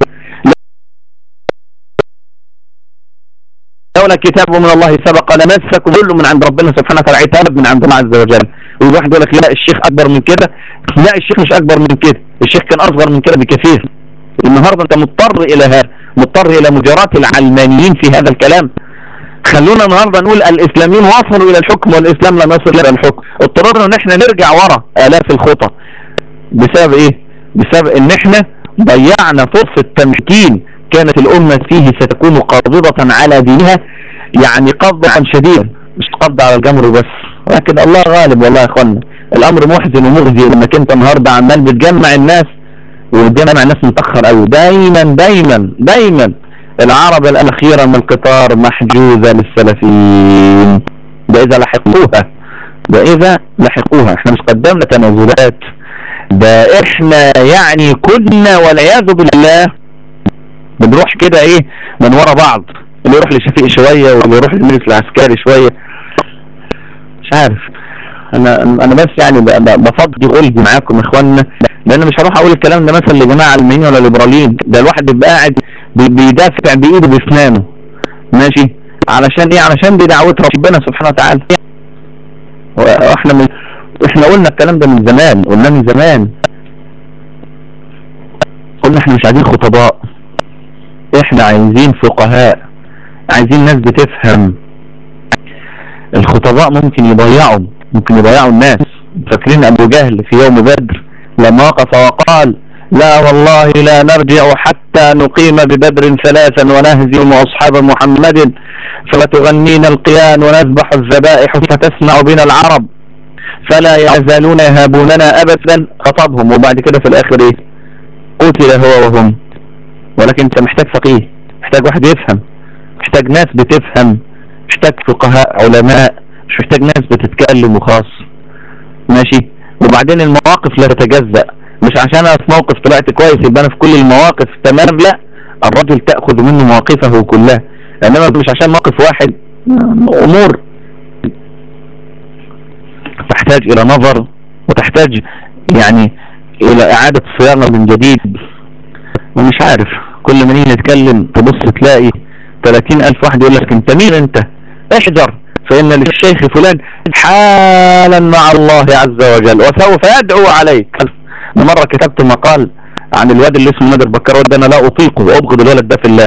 لولا كتاب من الله سبق لمسكم كل من عند ربنا سبحانه وتعالى عتاب من عند الله عز وجل والواحد يقول لك لا الشيخ اكبر من كده لا الشيخ مش اكبر من كده الشيخ كان اصغر من كده بكثير النهارده انت مضطر الى هذا مضطر الى مجاراة العلمانيين في هذا الكلام خلونا النهاردة نقول الاسلاميين وصلوا الى الحكم والاسلام لم يصل الى الحكم اضطررنا ان احنا نرجع ورا الاف الخطى بسبب ايه بسبب ان احنا ضيعنا فرصة تمكين كانت الامة فيه ستكون قابضة على دينها يعني قبضة شديدة مش قبضة على الجمر بس لكن الله غالب والله يا اخوانا الامر محزن ومغزي انك انت النهاردة عمال بتجمع الناس وبتجمع الناس متأخر قوي دايما دايما دايما العربة الاخيرة من القطار محجوزة للسلفيين ده اذا لحقوها ده اذا لحقوها احنا مش قدمنا تنازلات ده احنا يعني كنا والعياذ بالله بنروح كده ايه من ورا بعض اللي يروح لشفيق شوية واللي يروح للمجلس العسكري شوية مش عارف انا انا بس يعني بفضي غلبي معاكم يا اخوانا لان مش هروح اقول الكلام ده مثلا لجماعة علمانيين ولا ليبراليين ده الواحد بيبقى قاعد بيدافع بايده باسنانه ماشي علشان ايه علشان دي دعوة ربنا سبحانه وتعالى واحنا من احنا قلنا الكلام ده من زمان قلنا من زمان قلنا احنا مش عايزين خطباء احنا عايزين فقهاء عايزين ناس بتفهم الخطباء ممكن يضيعوا ممكن يضيعوا الناس فاكرين ابو جهل في يوم بدر لما وقف وقال لا والله لا نرجع حتى نقيم ببدر ثلاثا ونهزم اصحاب محمد فتغنينا القيان ونذبح الذبائح فتسمع بنا العرب فلا يزالون يهابوننا ابدا خطبهم وبعد كده في الاخر ايه قتل هو وهم ولكن انت محتاج فقيه محتاج واحد يفهم محتاج ناس بتفهم محتاج فقهاء علماء مش محتاج ناس بتتكلم وخاص ماشي وبعدين المواقف لا تتجزأ مش عشان انا في موقف طلعت كويس يبقى انا في كل المواقف تمام لا الرجل تأخذ منه مواقفه كلها انما مش عشان موقف واحد امور تحتاج الى نظر وتحتاج يعني الى اعادة صياغة من جديد ومش عارف كل ما نيجي نتكلم تبص تلاقي 30 الف واحد يقول لك انت مين انت احذر فان للشيخ فلان حالا مع الله عز وجل وسوف يدعو عليك مرة كتبت مقال عن الواد اللي اسمه نادر بكر وده انا لا اطيقه وابغض الولد ده في الله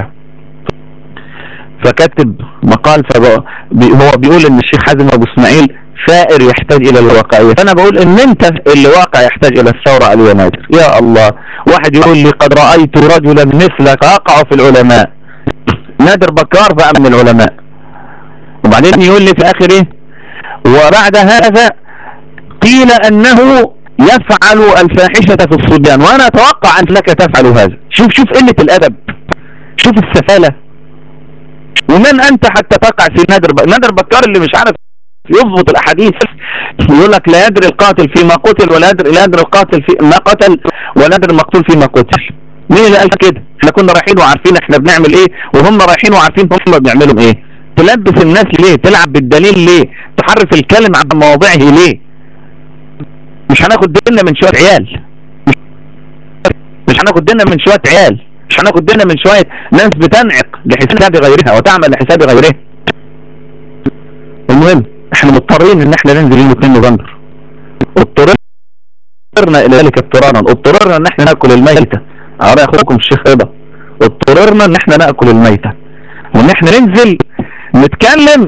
فكتب مقال فهو بيقول ان الشيخ حازم ابو اسماعيل ثائر يحتاج الى الواقعية فانا بقول ان انت اللي واقع يحتاج الى الثورة علي نادر يا الله واحد يقول لي قد رأيت رجلا مثلك اقع في العلماء نادر بكار بقى من العلماء وبعدين يقول لي في اخر ايه وبعد هذا قيل انه يفعل الفاحشة في الصبيان وانا اتوقع انك تفعل هذا شوف شوف قلة الادب شوف السفالة ومن انت حتى تقع في نادر ب... نادر بكار اللي مش عارف يضبط الاحاديث يقول لك لا يدري القاتل فيما قتل ولا يدري لا يدري القاتل في ما قتل ولا يدري المقتول فيما قتل مين اللي قال كده احنا كنا رايحين وعارفين احنا بنعمل ايه وهم رايحين وعارفين هم بيعملوا ايه تلبس الناس ليه تلعب بالدليل ليه تحرف الكلم عن مواضعه ليه مش هناخد ديننا من شوية عيال مش هناخد ديننا من شوية عيال مش هناخد ديننا من شوية ناس بتنعق لحساب غيرها وتعمل لحساب غيرها المهم احنا مضطرين ان احنا ننزل يوم 2 نوفمبر اضطررنا الى ذلك اضطرارا اضطررنا ان احنا ناكل الميتة على اخوكم الشيخ رضا اضطررنا ان احنا ناكل الميتة وان احنا ننزل نتكلم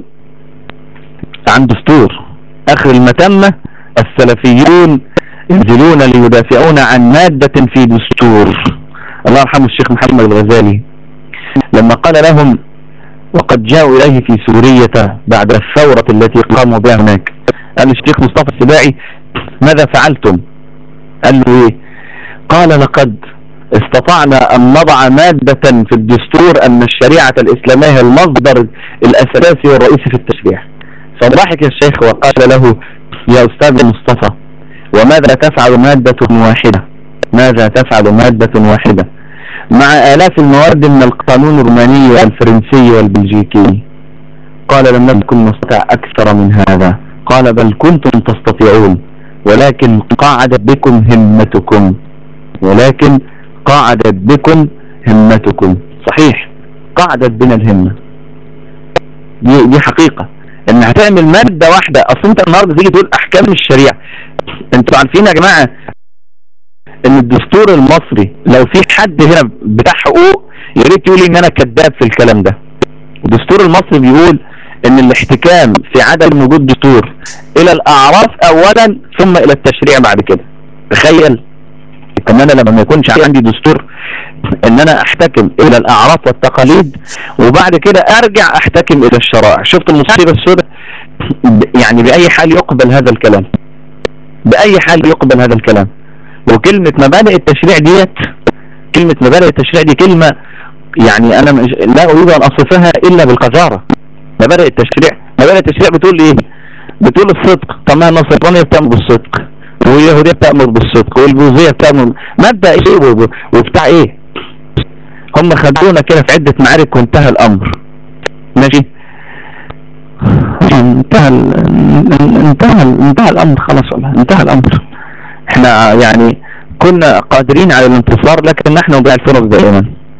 عن دستور اخر المتمة السلفيون ينزلون ليدافعون عن مادة في دستور الله يرحمه الشيخ محمد الغزالي لما قال لهم وقد جاءوا إليه في سورية بعد الثورة التي قاموا بها هناك قال الشيخ مصطفى السباعي ماذا فعلتم قال له ايه قال لقد استطعنا أن نضع مادة في الدستور أن الشريعة الإسلامية هي المصدر الأساسي والرئيسي في التشريع فضحك الشيخ وقال له يا أستاذ مصطفى وماذا تفعل مادة واحدة ماذا تفعل مادة واحدة مع آلاف المواد من القانون الروماني والفرنسي والبلجيكي قال لم نكن نستطيع أكثر من هذا قال بل كنتم تستطيعون ولكن قعدت بكم همتكم ولكن قعدت بكم همتكم صحيح قعدت بنا الهمة دي, دي حقيقة ان هتعمل مادة واحدة اصل انت النهاردة تيجي تقول احكام الشريعة انتوا عارفين يا جماعة ان الدستور المصري لو في حد هنا بتاع حقوق يا ريت يقول ان انا كذاب في الكلام ده الدستور المصري بيقول ان الاحتكام في عدم وجود دستور الى الاعراف اولا ثم الى التشريع بعد كده تخيل كمان انا لما ما يكونش عندي دستور ان انا احتكم الى الاعراف والتقاليد وبعد كده ارجع احتكم الى الشرائع شفت المصيبة السوداء يعني باي حال يقبل هذا الكلام باي حال يقبل هذا الكلام وكلمة مبادئ التشريع ديت كلمة مبادئ التشريع دي كلمة يعني انا مش لا اريد ان اصفها الا بالقذارة مبادئ التشريع مبادئ التشريع بتقول ايه بتقول الصدق طب ما النصرانية بتأمر بالصدق واليهودية بتأمر بالصدق والبوذية بتأمر مبدأ ايه وبتاع ايه هم خدونا كده في عدة معارك وانتهى الامر ماشي انتهى انتهى انتهى الامر خلاص والله انتهى الامر احنا يعني كنا قادرين على الانتصار لكن نحن نضيع الفرص دائما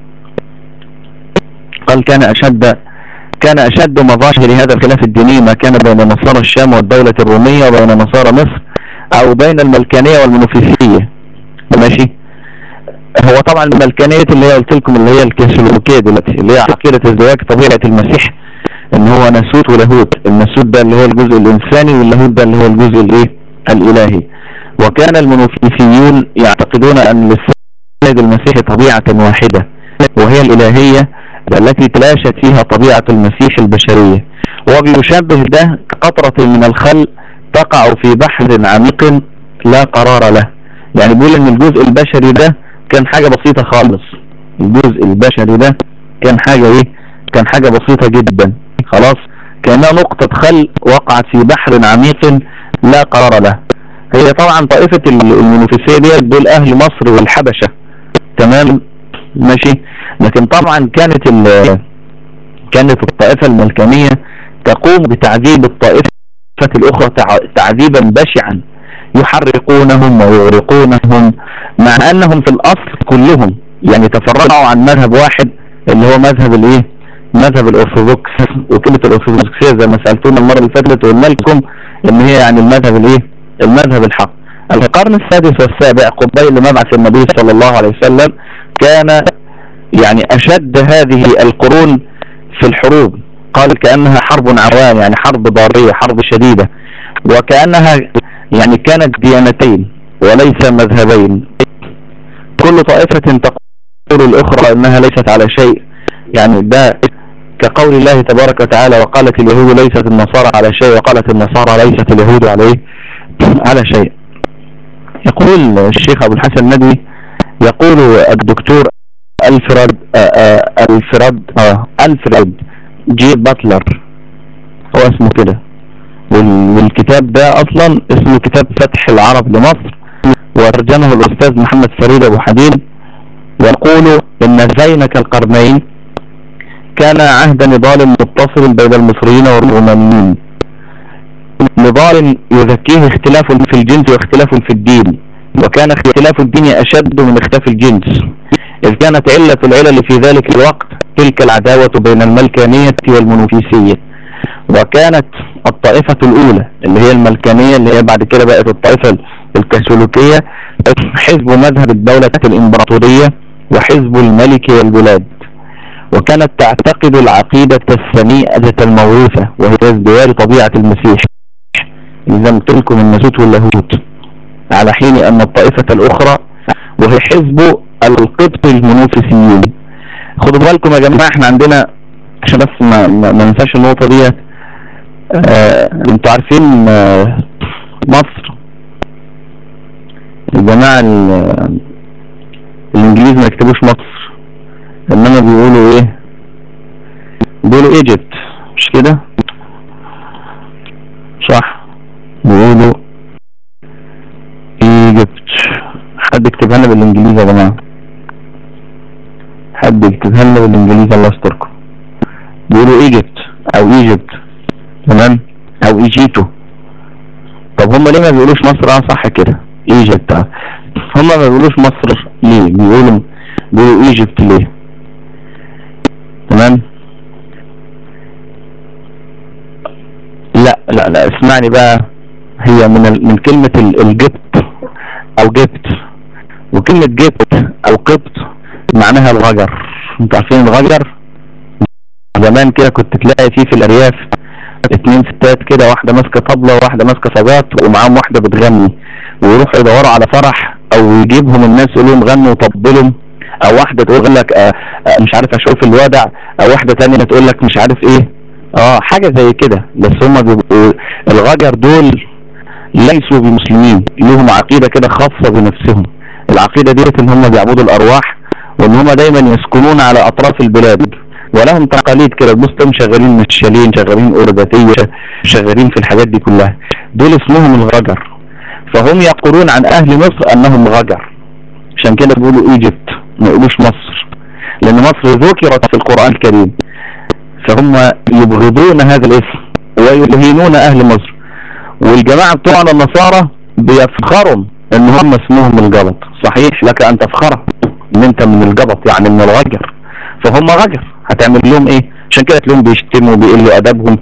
قال كان اشد كان اشد مظاهر هذا الخلاف الديني ما كان بين نصارى الشام والدولة الرومية وبين نصارى مصر او بين الملكانية والمنوفيسية ماشي هو طبعا الملكانية اللي هي قلت لكم اللي هي الكاثوليكية دلوقتي اللي هي عقيدة الزواج طبيعة المسيح ان هو ناسوت ولاهوت الناسوت ده اللي هو الجزء الانساني واللاهوت ده اللي هو الجزء الايه الالهي وكان المنوفيسيون يعتقدون ان للسيد المسيح طبيعة واحدة وهي الالهية التي تلاشت فيها طبيعة المسيح البشرية وبيشبه ده كقطرة من الخل تقع في بحر عميق لا قرار له يعني بيقول ان الجزء البشري ده كان حاجة بسيطة خالص الجزء البشري ده كان حاجة ايه كان حاجة بسيطة جدا خلاص كانها نقطة خل وقعت في بحر عميق لا قرار له هي طبعا طائفة المنوفسية ديت دول اهل مصر والحبشة تمام ماشي لكن طبعا كانت كانت الطائفة الملكانية تقوم بتعذيب الطائفة الاخرى تعذيبا بشعا يحرقونهم ويغرقونهم مع انهم في الاصل كلهم يعني تفرعوا عن مذهب واحد اللي هو مذهب الايه مذهب الارثوذكس وكلمة الارثوذكسية زي ما سألتونا المرة اللي فاتت وقلنا لكم ان هي يعني المذهب الايه المذهب الحق القرن السادس والسابع قبيل مبعث النبي صلى الله عليه وسلم كان يعني اشد هذه القرون في الحروب قال كأنها حرب عوام يعني حرب ضارية حرب شديدة وكأنها يعني كانت ديانتين وليس مذهبين كل طائفة تقول الأخرى أنها ليست على شيء يعني ده كقول الله تبارك وتعالى وقالت اليهود ليست النصارى على شيء وقالت النصارى ليست اليهود عليه على شيء يقول الشيخ أبو الحسن الندوي يقول الدكتور الفرد الفرد الفرد جي باتلر هو اسمه كده والكتاب ده اصلا اسمه كتاب فتح العرب لمصر وترجمه الاستاذ محمد فريد ابو حديد يقول ان زينك القرنين كان عهد نضال متصل بين المصريين والرومانيين نضال يذكيه اختلاف في الجنس واختلاف في الدين وكان اختلاف الدين اشد من اختلاف الجنس اذ كانت علة العلل في ذلك الوقت تلك العداوة بين الملكانية والمنوفيسية وكانت الطائفة الاولى اللي هي الملكانية اللي هي بعد كده بقت الطائفة الكاثوليكية حزب مذهب الدولة الامبراطورية وحزب الملك والبلاد وكانت تعتقد العقيدة السميئة الموروثة وهي ازدوار طبيعة المسيح إذا قلت لكم النسوت واللاهوت على حين أن الطائفة الأخرى وهي حزب القبط المنوفسيين خدوا بالكم يا جماعة احنا عندنا عشان بس ما, ما, ما ننساش النقطة ديت اه انتوا عارفين اه مصر الجماعة الانجليز ما يكتبوش مصر انما بيقولوا ايه بيقولوا ايجيبت مش كده صح بيقولوا ايجيبت حد يكتبها لنا بالانجليزي يا جماعه حد يكتبها لنا بالانجليزي الله يستركم بيقولوا ايجيبت او ايجيبت تمام او ايجيتو طب هم ليه ما بيقولوش مصر اه صح كده ايجيبت اه هم ما بيقولوش مصر ليه بيقولوا بيقولوا ايجيبت ليه تمام لا لا لا اسمعني بقى هي من من كلمة الجبت او جبت وكلمة جبت او قبط معناها الغجر انتوا عارفين الغجر زمان كده كنت تلاقي فيه في الارياف اتنين ستات كده واحدة ماسكة طبلة وواحدة ماسكة صاجات ومعاهم واحدة بتغني ويروحوا يدوروا على فرح او يجيبهم الناس يقول لهم غنوا وطبلوا او واحدة تقول لك آآ آآ مش عارف اشوف الودع او واحدة تانية تقول لك مش عارف ايه اه حاجة زي كده بس هما بيبقوا الغجر دول ليسوا بمسلمين لهم عقيدة كده خاصة بنفسهم العقيدة ديت ان هم بيعبدوا الارواح وان هم دايما يسكنون على اطراف البلاد ولهم تقاليد كده بص شغالين مشالين شغالين اورباتية شغالين في الحاجات دي كلها دول اسمهم الغجر فهم يقولون عن اهل مصر انهم غجر عشان كده بيقولوا ايجيبت ما يقولوش مصر لان مصر ذكرت في القرآن الكريم فهم يبغضون هذا الاسم ويهينون اهل مصر والجماعة بتوعنا النصارى بيفخروا ان هم اسمهم الجبط صحيح لك ان تفخر ان انت من الجبط يعني من الغجر فهم غجر هتعمل لهم ايه عشان كده تلاقيهم بيشتموا وبيقلوا ادبهم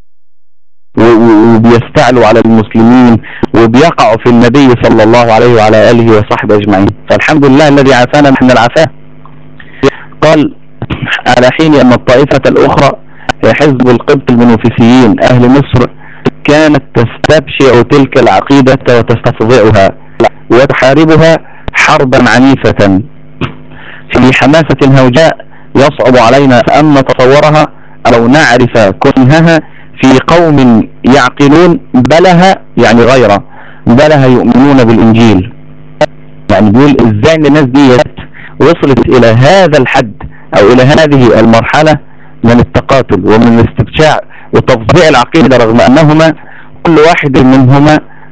وبيستعلوا على المسلمين وبيقعوا في النبي صلى الله عليه وعلى آله وصحبه أجمعين فالحمد لله الذي عافانا من العفاء قال على حين أن الطائفة الأخرى هي حزب القبط المنوفسيين أهل مصر كانت تستبشع تلك العقيدة وتستفضئها وتحاربها حربا عنيفة في حماسة هوجاء يصعب علينا أن نتصورها أو نعرف كنهها في قوم يعقلون بلها يعني غيره بلها يؤمنون بالإنجيل يعني بيقول ازاي ان الناس دي وصلت الى هذا الحد او الى هذه المرحلة من التقاتل ومن الاستبشاع وتفضيع العقيدة رغم انهما كل واحد منهما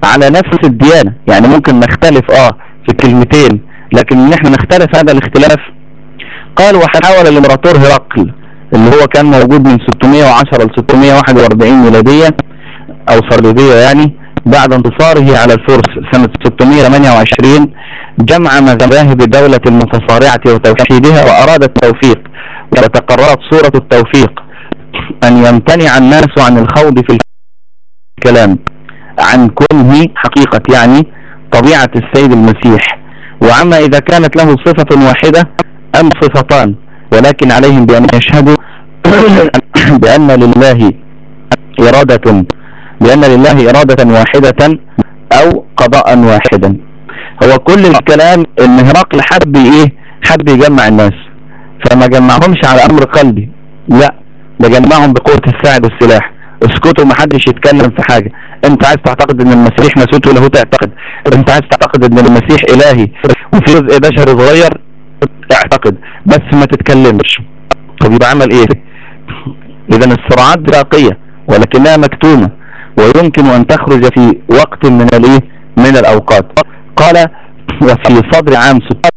على نفس الديانة يعني ممكن نختلف اه في كلمتين لكن ان احنا نختلف هذا الاختلاف قال وحاول الامبراطور هرقل اللي هو كان موجود من 610 ل 641 ميلادية او صليبية يعني بعد انتصاره على الفرس سنة 628 جمع مذاهب دولة المتصارعة وتوحيدها واراد التوفيق وتقررت صورة التوفيق ان يمتنع الناس عن الخوض في الكلام عن كونه حقيقة يعني طبيعة السيد المسيح وعما اذا كانت له صفة واحدة ام صفتان ولكن عليهم بان يشهدوا بان لله ارادة بان لله ارادة واحدة او قضاء واحدا هو كل الكلام ان هرقل حب ايه حب يجمع الناس فما جمعهمش على امر قلبي لا ده جمعهم بقوة الساعد والسلاح اسكتوا محدش يتكلم في حاجة انت عايز تعتقد ان المسيح نسوت وله تعتقد انت عايز تعتقد ان المسيح الهي وفي جزء بشري صغير اعتقد بس ما تتكلمش طب يبقى عمل ايه اذا الصراعات باقية ولكنها مكتومة ويمكن ان تخرج في وقت من الايه من الاوقات قال وفي صدر عام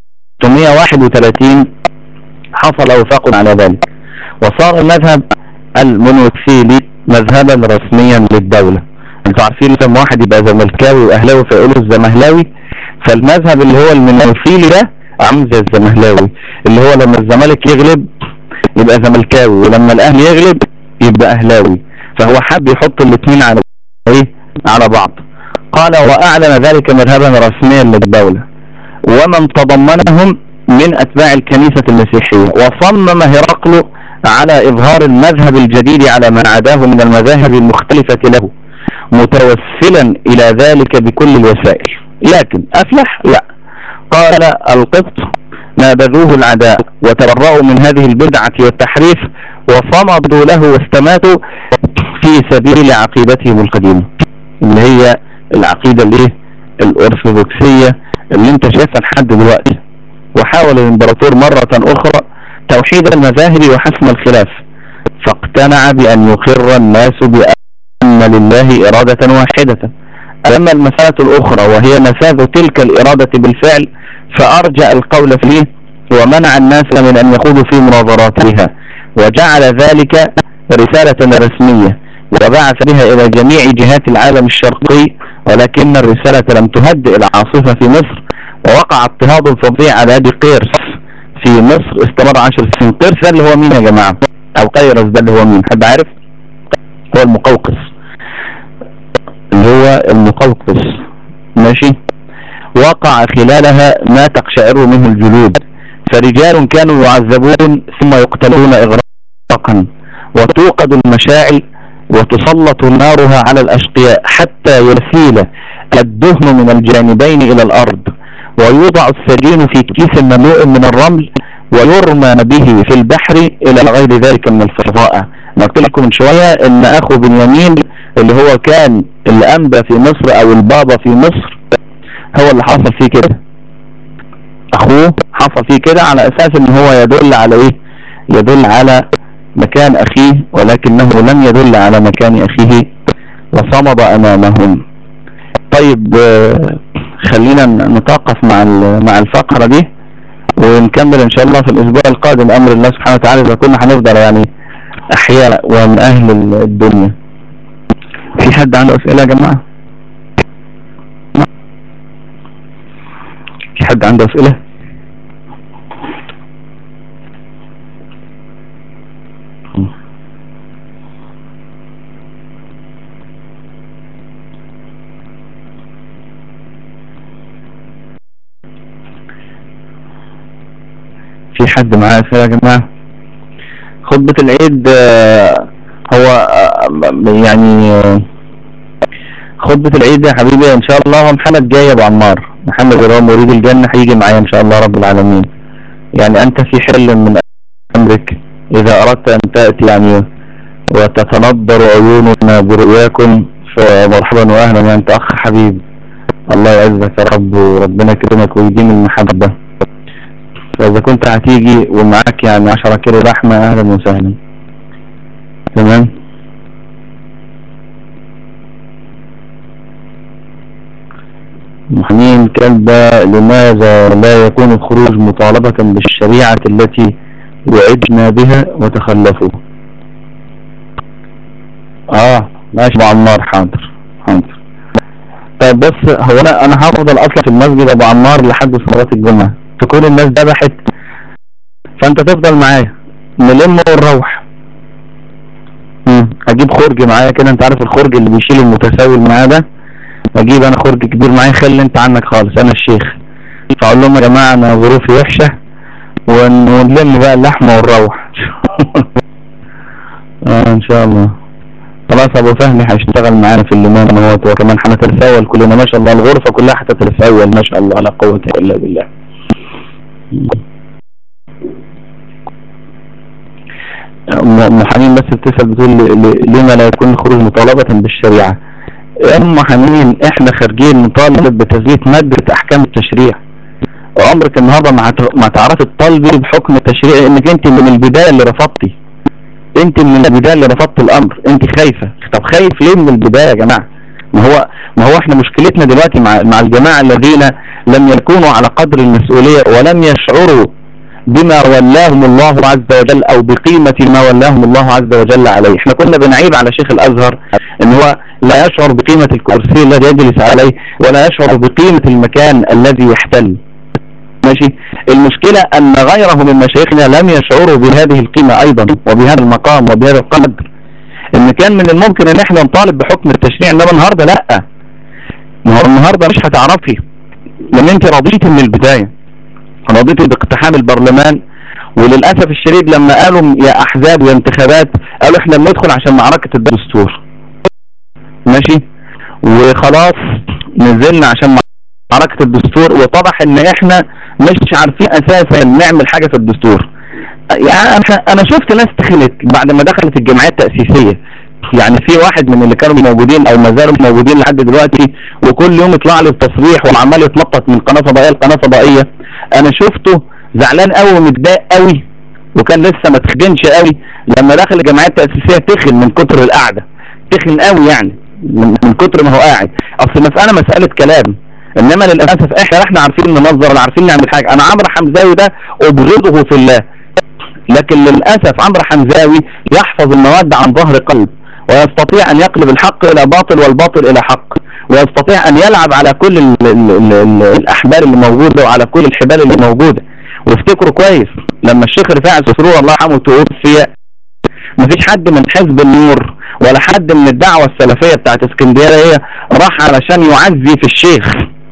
631 حصل وفاق على ذلك وصار المذهب المونوكسيلي مذهبا رسميا للدولة انتوا عارفين لما واحد يبقى زملكاوي واهلاوي فيقولوا الزمهلاوي فالمذهب اللي هو المونوكسيلي ده عامل زي الزمهلاوي اللي هو لما الزمالك يغلب يبقى زملكاوي ولما الاهلي يغلب يبقى اهلاوي فهو حب يحط الاثنين على ايه على بعض قال واعلن ذلك مذهبا رسميا للدولة ومن تضمنهم من اتباع الكنيسة المسيحية وصمم هرقل على اظهار المذهب الجديد على من عداه من المذاهب المختلفة له متوسلا الى ذلك بكل الوسائل لكن افلح لا قال القبط نابذوه العداء وتبرأوا من هذه البدعة والتحريف وصمدوا له واستماتوا في سبيل عقيدتهم القديمة اللي هي العقيدة الايه الارثوذكسية اللي انت شايفها لحد دلوقتي وحاول الامبراطور مرة اخرى توحيد المذاهب وحسم الخلاف فاقتنع بان يقر الناس بان لله ارادة واحدة اما المسألة الاخرى وهي نفاذ تلك الارادة بالفعل فارجع القول فيه ومنع الناس من ان يخوضوا في مناظراتها وجعل ذلك رسالة رسمية وبعث بها الى جميع جهات العالم الشرقي ولكن الرسالة لم تهدئ العاصفة في مصر ووقع اضطهاد فظيع على يد قيرس في مصر استمر عشر سنين قيرس ده اللي هو مين يا جماعة او قيرس ده اللي هو مين حد عارف هو المقوقس اللي هو المقوقس ماشي وقع خلالها ما تقشعر منه الجلود فرجال كانوا يعذبون ثم يقتلون اغراقا وتوقد المشاعل وتسلط نارها على الاشقياء حتى يسيل الدهن من الجانبين الى الارض ويوضع السجين في كيس مملوء من الرمل ويرمى به في البحر الى غير ذلك من الفضاء انا قلت لكم من شوية ان اخو بنيامين اللي هو كان الانبا في مصر او البابا في مصر هو اللي حصل فيه كده اخوه حصل فيه كده على اساس ان هو يدل على ايه يدل على مكان اخيه ولكنه لم يدل على مكان اخيه وصمد امامهم طيب خلينا نتوقف مع مع الفقرة دي ونكمل ان شاء الله في الاسبوع القادم امر الله سبحانه وتعالى اذا كنا هنفضل يعني احياء ومن اهل الدنيا في حد عنده اسئلة يا جماعة في حد عنده اسئلة في حد معاه اسئلة يا جماعة خطبة العيد هو يعني خطبة العيد يا حبيبي ان شاء الله هم حلقة جاية ابو عمار محمد اللي هو مريد الجنة هيجي معايا ان شاء الله رب العالمين يعني انت في حل من امرك اذا اردت ان تأتي يعني وتتنضر عيوننا برؤياكم فمرحبا واهلا يعني انت اخ حبيب الله يعزك يا رب وربنا يكرمك ويديم المحبة فاذا كنت هتيجي ومعاك يعني 10 كيلو لحمة اهلا وسهلا تمام محامين كلب لماذا لا يكون الخروج مطالبة بالشريعة التي وعدنا بها وتخلفوا اه ماشي ابو عمار حاضر حاضر طيب بص هو انا انا هفضل اصلا في المسجد ابو عمار لحد صلاة الجمعة تكون الناس ذبحت فانت تفضل معايا نلم ونروح اجيب خرج معايا كده انت عارف الخرج اللي بيشيل المتساوي معاه ده اجيب انا خرج كبير معايا خلي انت عنك خالص انا الشيخ فاقول لهم يا جماعه انا ظروفي وحشه ونلم بقى اللحمه ونروح آه ان شاء الله خلاص ابو فهمي هيشتغل معانا في اللمام اهوت وكمان هنتساول كلنا ما شاء الله الغرفه كلها هتتساول ما شاء الله لا قوه الا بالله محامين بس بتسأل بتقول لما لا يكون الخروج مطالبة بالشريعة ام محامين احنا خارجين نطالب بتثبيت مادة احكام التشريع وعمرك النهارده ما تعرفي تطالبي بحكم التشريع انك انت من البداية اللي رفضتي انت من البداية اللي رفضت الامر انت خايفة طب خايف ليه من البداية يا جماعة ما هو ما هو احنا مشكلتنا دلوقتي مع مع الجماعة الذين لم يكونوا على قدر المسؤولية ولم يشعروا بما ولاهم الله عز وجل او بقيمة ما ولاهم الله عز وجل عليه احنا كنا بنعيب على شيخ الازهر ان هو لا يشعر بقيمة الكرسي الذي يجلس عليه ولا يشعر بقيمة المكان الذي يحتل ماشي المشكلة ان غيره من مشايخنا لم يشعروا بهذه القيمة ايضا وبهذا المقام وبهذا القدر ان كان من الممكن ان احنا نطالب بحكم التشريع انما النهاردة لا النهاردة مش هتعرفي لان انت رضيتي من البداية رضيتي باقتحام البرلمان وللأسف الشديد لما قالوا يا أحزاب يا انتخابات قالوا احنا بندخل عشان معركة الدستور ماشي وخلاص نزلنا عشان معركة الدستور وطبح ان احنا مش عارفين اساسا نعمل حاجة في الدستور يعني انا شفت ناس دخلت بعد ما دخلت الجمعيات التأسيسية يعني في واحد من اللي كانوا موجودين او ما زالوا موجودين لحد دلوقتي وكل يوم يطلع له التصريح وعمال يتنطط من قناه فضائيه لقناه فضائيه انا شفته زعلان قوي ومتضايق قوي وكان لسه ما تخدمش قوي لما دخل الجمعيات التاسيسيه تخن من كتر القعده تخن قوي يعني من, من كتر ما هو قاعد اصل المساله مساله كلام انما للاسف احنا احنا عارفين ننظر ولا عارفين نعمل حاجه انا عمرو حمزاوي ده ابغضه في الله لكن للاسف عمرو حمزاوي يحفظ المواد عن ظهر قلب ويستطيع ان يقلب الحق الى باطل والباطل الى حق ويستطيع ان يلعب على كل ال ال ال ال الاحبال اللي موجودة وعلى كل الحبال اللي موجودة وافتكروا كويس لما الشيخ رفاعي سسرور الله يرحمه توفي مفيش حد من حزب النور ولا حد من الدعوة السلفية بتاعت اسكندرية راح علشان يعزي في الشيخ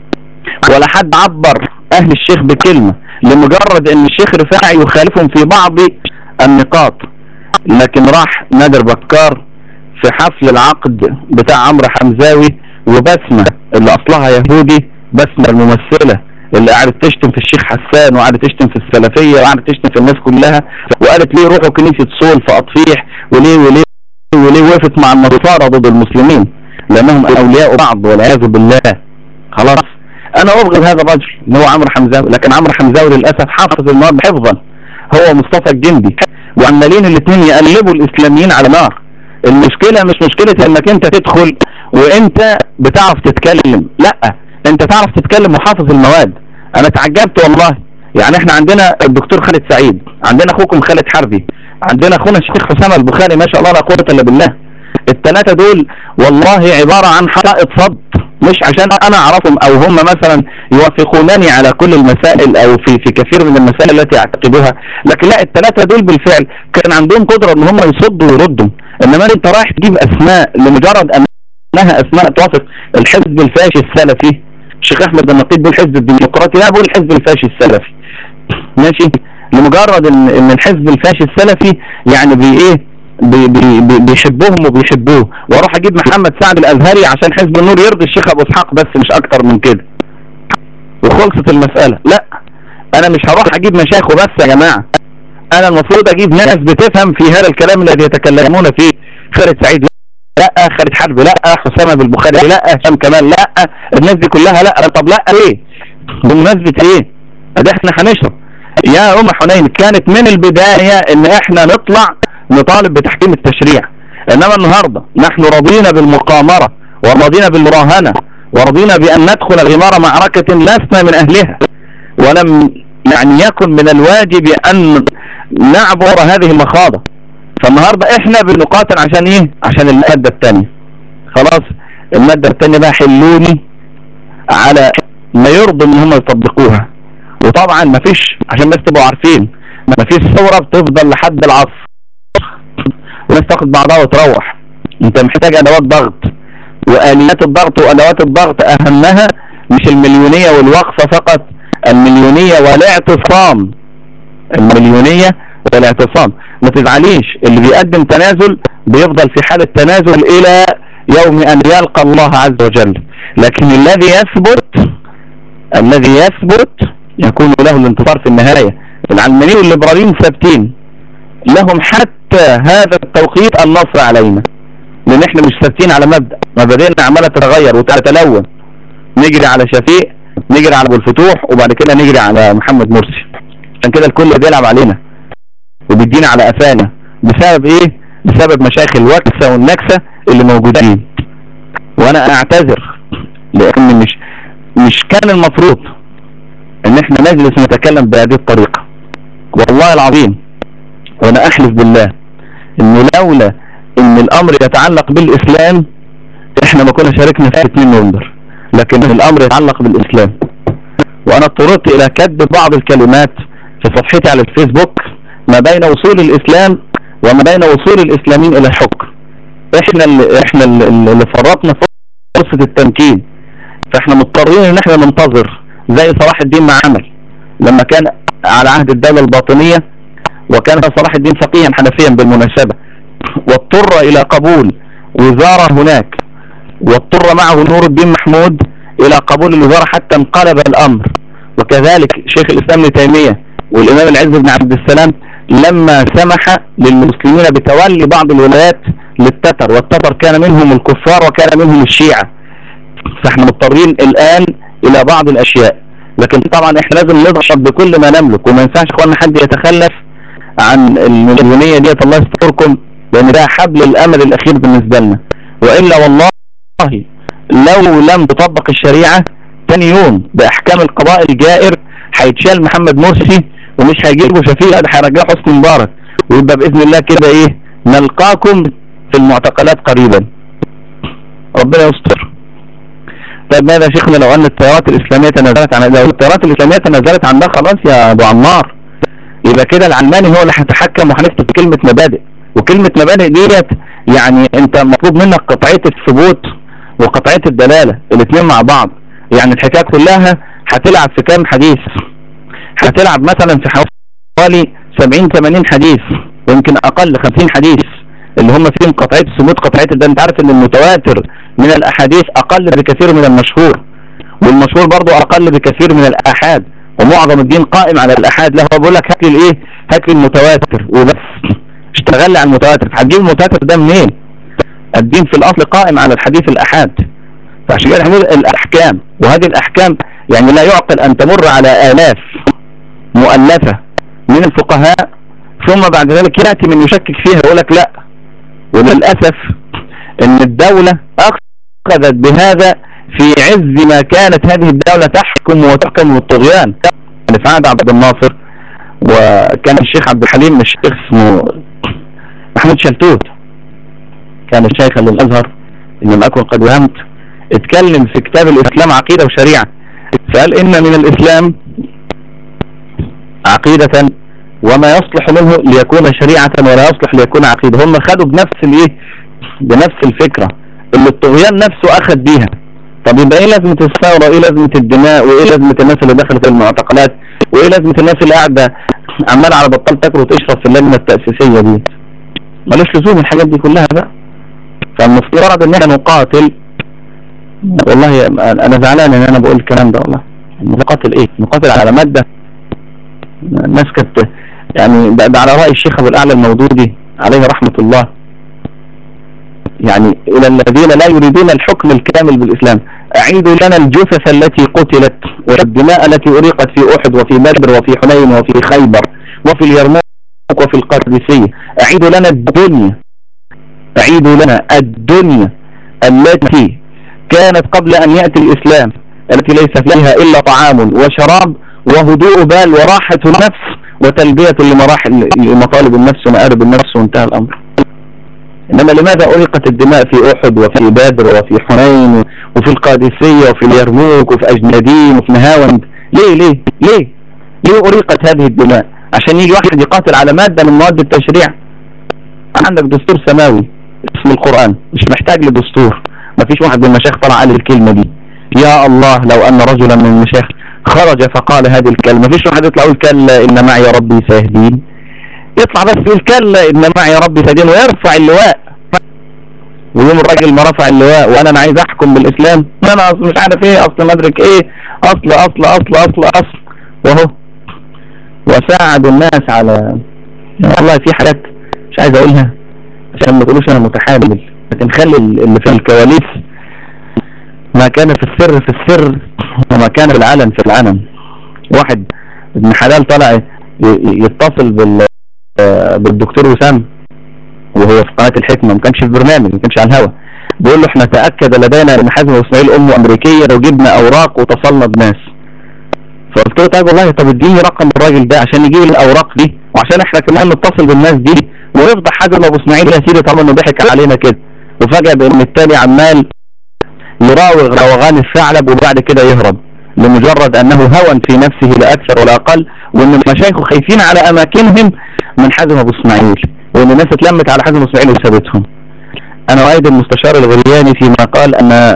ولا حد عبر اهل الشيخ بكلمة لمجرد ان الشيخ رفاعي يخالفهم في بعض النقاط لكن راح نادر بكار في حفل العقد بتاع عمرو حمزاوي وبسمة اللي اصلها يهودي بسمة الممثلة اللي قعدت تشتم في الشيخ حسان وقعدت تشتم في السلفية وقعدت تشتم في الناس كلها وقالت ليه روحوا كنيسة صول في اطفيح وليه وليه وليه وقفت مع النصارى ضد المسلمين لانهم اولياء بعض والعياذ بالله خلاص انا ابغض هذا الرجل اللي هو عمرو حمزاوي لكن عمرو حمزاوي للاسف حافظ المواد حفظا هو مصطفى الجندي وعمالين الاثنين يقلبوا الاسلاميين على نار المشكلة مش مشكلة انك انت تدخل وانت بتعرف تتكلم لا انت تعرف تتكلم وحافظ المواد انا تعجبت والله يعني احنا عندنا الدكتور خالد سعيد عندنا اخوكم خالد حربي عندنا اخونا الشيخ حسام البخاري ما شاء الله لا قوه الا بالله الثلاثه دول والله عباره عن حائط صد مش عشان انا اعرفهم او هم مثلا يوافقونني على كل المسائل او في في كثير من المسائل التي اعتقدها لكن لا الثلاثه دول بالفعل كان عندهم قدره ان هم يصدوا ويردوا انما انت رايح تجيب اسماء لمجرد انها اسماء توافق الحزب الفاشي السلفي الشيخ احمد النقيب بيقول الحزب الديمقراطي لا بقول الحزب الفاشي السلفي ماشي لمجرد ان ان الحزب الفاشي السلفي يعني بي ايه بي بي بيحبوهم وبيحبوه واروح اجيب محمد سعد الازهري عشان حزب النور يرضي الشيخ ابو اسحاق بس مش اكتر من كده وخلصت المسألة لا انا مش هروح اجيب مشايخه بس يا جماعة انا المفروض اجيب ناس بتفهم في هذا الكلام الذي يتكلمون فيه خالد سعيد لا خالد حرب لا حسام بالبخاري لا هشام كمال لا الناس دي كلها لا طب لا ليه بمناسبة ايه ده احنا هنشرب يا ام حنين كانت من البداية ان احنا نطلع نطالب بتحكيم التشريع انما النهاردة نحن رضينا بالمقامرة ورضينا بالمراهنة ورضينا بأن ندخل غمار معركة لسنا من أهلها ولم يعني يكن من الواجب أن نعبر هذه المخاضة فالنهاردة احنا بنقاتل عشان ايه عشان المادة الثانية خلاص المادة الثانية بقى حلوني على ما يرضي ان هم يطبقوها وطبعا ما فيش عشان بس تبقوا عارفين ما فيش ثورة بتفضل لحد العصر والناس تاخد بعضها وتروح انت محتاج ادوات ضغط واليات الضغط وادوات الضغط اهمها مش المليونية والوقفة فقط المليونية والاعتصام المليونية والاعتصام ما تزعليش اللي بيقدم تنازل بيفضل في حالة تنازل الى يوم ان يلقى الله عز وجل لكن الذي يثبت الذي يثبت يكون له الانتصار في النهاية العلمانيين والليبراليين ثابتين لهم حتى هذا التوقيت النصر علينا لان احنا مش ثابتين على مبدأ مبادئنا عمالة تتغير وتتلون نجري على شفيق نجري على ابو الفتوح وبعد كده نجري على محمد مرسي عشان كده الكل بيلعب علينا وبيدينا على قفانا بسبب ايه بسبب مشايخ الوكسة والنكسة اللي موجودين وانا اعتذر لان مش مش كان المفروض ان احنا نجلس نتكلم بهذه الطريقة والله العظيم وانا احلف بالله انه لولا ان الامر يتعلق بالاسلام احنا ما كنا شاركنا في 2 نوفمبر لكن الامر يتعلق بالاسلام وانا اضطررت الى كتب بعض الكلمات في صفحتي على الفيسبوك ما بين وصول الاسلام وما بين وصول الاسلاميين الى الحكم احنا اللي احنا اللي فرطنا فرصة التمكين فاحنا مضطرين ان احنا ننتظر زي صلاح الدين ما عمل لما كان على عهد الدولة الباطنية وكان صلاح الدين فقيها حنفيا بالمناسبة واضطر الى قبول وزارة هناك واضطر معه نور الدين محمود الى قبول الوزارة حتى انقلب الامر وكذلك شيخ الاسلام ابن تيمية والامام العز بن عبد السلام لما سمح للمسلمين بتولي بعض الولايات للتتر والتتر كان منهم الكفار وكان منهم الشيعة فاحنا مضطرين الان الى بعض الاشياء لكن طبعا احنا لازم نضغط بكل ما نملك وما ينفعش اخوانا حد يتخلف عن المليونية ديت الله يستركم لان ده حبل الامل الاخير بالنسبة لنا والا والله لو لم تطبق الشريعة تاني يوم باحكام القضاء الجائر هيتشال محمد مرسي ومش هيجيبوا شفيق ده هيرجعوا حسني مبارك ويبقى باذن الله كده ايه نلقاكم في المعتقلات قريبا ربنا يستر طيب ماذا يا شيخنا لو ان التيارات الاسلامية تنازلت عن لو التيارات الاسلامية تنازلت عن ده خلاص يا ابو عمار يبقى كده العلماني هو اللي هيتحكم وهنكتب كلمة مبادئ وكلمة مبادئ ديت يعني انت مطلوب منك قطعية الثبوت وقطعية الدلالة الاثنين مع بعض يعني الحكاية كلها هتلعب في كام حديث هتلعب مثلا في حوالي 70 80 حديث ويمكن اقل 50 حديث اللي هم فيهم قطعية الثبوت قطعية ده انت عارف ان المتواتر من الاحاديث اقل بكثير من المشهور والمشهور برضو اقل بكثير من الاحاد ومعظم الدين قائم على الاحاد لا هو بيقول لك هات لي الايه هات لي المتواتر وبس اشتغل لي على المتواتر هتجيب المتواتر ده منين الدين في الاصل قائم على الحديث الاحاد فعشان كده نقول الاحكام وهذه الاحكام يعني لا يعقل ان تمر على الاف مؤلفة من الفقهاء ثم بعد ذلك يأتي من يشكك فيها يقول لك لا وللأسف ان الدولة اخذت بهذا في عز ما كانت هذه الدولة تحكم وتحكم بالطغيان يعني في عهد عبد الناصر وكان الشيخ عبد الحليم الشيخ اسمه محمود شلتوت كان الشيخ للأزهر إن لم أكن قد وهمت اتكلم في كتاب الإسلام عقيدة وشريعة فقال إن من الإسلام عقيدة وما يصلح منه ليكون شريعة ولا يصلح ليكون عقيدة هم خدوا بنفس الايه بنفس الفكرة اللي الطغيان نفسه اخذ بيها طب يبقى ايه لازمة الثورة وايه لازمة الدماء وايه لازمة الناس اللي دخلت المعتقلات وايه لازمة الناس اللي قاعدة عمال على بطال تاكل وتشرب في اللجنة التأسيسية دي ملوش لزوم الحاجات دي كلها بقى فالمفترض ان احنا نقاتل والله انا زعلان ان انا بقول الكلام ده والله نقاتل ايه نقاتل على مادة الناس كانت يعني ده على رأي الشيخ ابو الاعلى المودودي عليه رحمة الله يعني الى الذين لا يريدون الحكم الكامل بالاسلام اعيدوا لنا الجثث التي قتلت والدماء التي اريقت في احد وفي بدر وفي حنين وفي خيبر وفي اليرموك وفي القادسية اعيدوا لنا الدنيا اعيدوا لنا الدنيا التي كانت قبل أن يأتي الإسلام التي ليس فيها إلا طعام وشراب وهدوء بال وراحة نفس وتلبية لمراحل لمطالب النفس ومآرب النفس وانتهى الأمر إنما لماذا أريقت الدماء في أحد وفي بدر وفي حنين وفي القادسية وفي اليرموك وفي أجنادين وفي نهاوند ليه ليه ليه ليه أريقت هذه الدماء عشان يجي واحد يقاتل على مادة من مواد التشريع عندك دستور سماوي اسمه القرآن مش محتاج لدستور ما فيش واحد من المشايخ طلع قال الكلمة دي يا الله لو أن رجلا من المشايخ خرج فقال هذه الكلمة ما فيش واحد يطلع يقول كلا إن معي ربي سيهدين يطلع بس يقول كلا إن معي ربي سيهدين ويرفع اللواء ويوم الراجل ما رفع اللواء وانا انا عايز احكم بالاسلام ما انا اصل مش عارف ايه اصل مدرك ايه اصل اصل اصل اصل اصل وهو وساعد الناس على يعني والله في حاجات مش عايز اقولها عشان ما تقولوش انا متحامل لكن خلي اللي في الكواليس ما كان في السر في السر وما كان في العلن في العلن واحد ابن حلال طلع يتصل بال بالدكتور وسام وهو في قناة الحكمة ما كانش في برنامج ما كانش على الهوا بيقول له احنا تأكد لدينا ان حازم اسماعيل امه امريكية وجبنا اوراق واتصلنا بناس فقلت له طيب والله طب اديني رقم الراجل ده عشان يجيب الاوراق دي وعشان احنا كمان نتصل بالناس دي ويفضح حازم ابو اسماعيل يا سيدي طالما انه ضحك علينا كده وفجأة بان التاني عمال يراوغ روغان الثعلب وبعد كده يهرب لمجرد انه هوى في نفسه لا اكثر ولا اقل وان مشايخه خايفين على اماكنهم من حازم ابو اسماعيل وان الناس اتلمت على حازم ابو اسماعيل وسابتهم انا رايد المستشار الغرياني فيما قال ان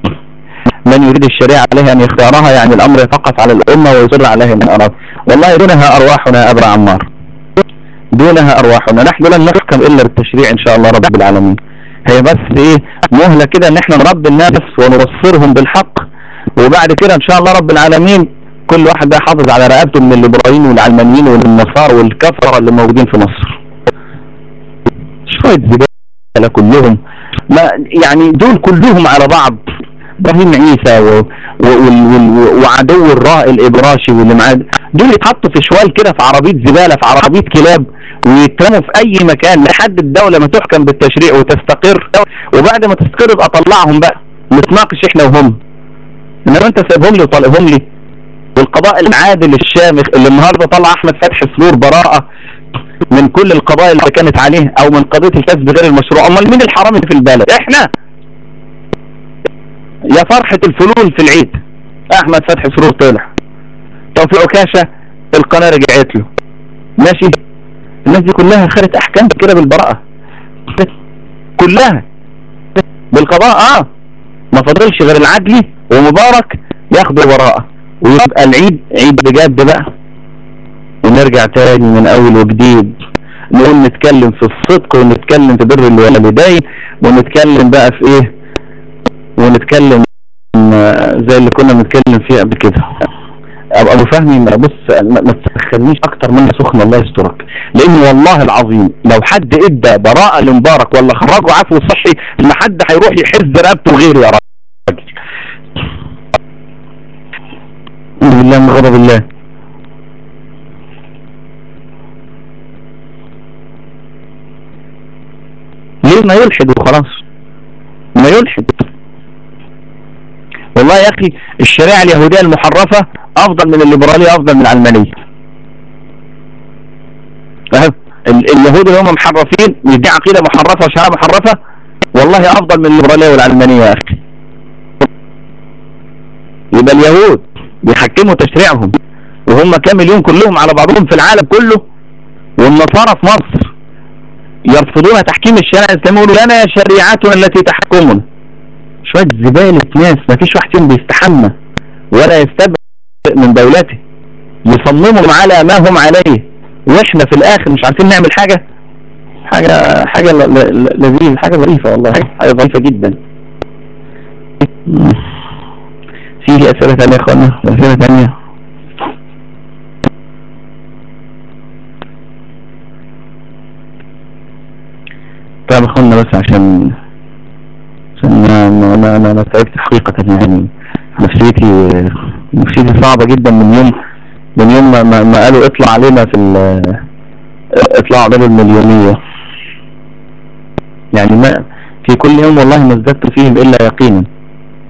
من يريد الشريعة عليه ان يختارها يعني الامر فقط على الامة ويصر عليه من اراد والله دونها ارواحنا ابا عمار دونها ارواحنا نحن لن نحكم الا بالتشريع ان شاء الله رب العالمين هي بس ايه مهلة كده ان احنا نربي الناس ونبصرهم بالحق وبعد كده ان شاء الله رب العالمين كل واحد بقى يحافظ على رقبته من الليبراليين والعلمانيين والنصارى والكفرة اللي موجودين في مصر شوية زبالة كلهم ما يعني دول كلهم على بعض ابراهيم عيسى و... و... و... وعدو الراء الابراشي واللي معاه دول يتحطوا في شوال كده في عربيه زباله في عربيه كلاب ويترموا في اي مكان لحد الدولة ما تحكم بالتشريع وتستقر وبعد ما تستقر ابقى اطلعهم بقى نتناقش احنا وهم انما انت سايبهم لي وطالبهم لي والقضاء العادل الشامخ اللي النهارده طلع احمد فتحي سرور براءة من كل القضايا اللي كانت عليه او من قضية الكسب غير المشروع امال مين الحرامي في البلد احنا يا فرحة الفلول في العيد احمد فتحي سرور طلع توفيق عكاشة القناة رجعت له ماشي الناس دي كلها خدت احكام كده بالبراءة كلها بالقضاء اه ما فضلش غير العدلي ومبارك ياخدوا براءة ويبقى العيد عيد بجد بقى ونرجع تاني من اول وجديد نقول نتكلم في الصدق ونتكلم في بر الوالدين ونتكلم بقى في ايه ونتكلم زي اللي كنا بنتكلم فيه قبل كده ابو فهمي بص ما تسخنيش اكتر من سخن الله يسترك لان والله العظيم لو حد ادى براءة لمبارك ولا خرجه عفو صحي ما حد هيروح يحز رقبته غيره يا راجل بالله من غضب الله ليه ما يلحد وخلاص ما يلحد والله يا اخي الشريعة اليهودية المحرفة افضل من الليبرالية افضل من العلمانية فاهم اليهود اللي هم محرفين دي عقيدة محرفة وشريعة محرفة والله افضل من الليبرالية والعلمانية يا اخي يبقى اليهود بيحكموا تشريعهم وهم كام مليون كلهم على بعضهم في العالم كله والنصارى في مصر يرفضون تحكيم الشريعة الاسلامي يقولوا لنا شريعتنا التي تحكمنا شوية زبالة ناس ما فيش واحد فيهم بيستحمى ولا يستبرئ من دولته يصمموا على ما هم عليه واحنا في الاخر مش عارفين نعمل حاجة حاجة حاجة لذيذ حاجة ظريفة والله حاجة ظريفة جدا في اسئلة ثانية يا اخوانا اسئلة ثانية طيب اخوانا بس عشان عشان انا انا انا, أنا تعبت حقيقة يعني نفسيتي نفسيتي صعبة جدا من يوم من يوم ما, ما, ما قالوا اطلع علينا في اطلع علينا المليونية يعني ما في كل يوم والله ما ازددت فيهم الا يقينا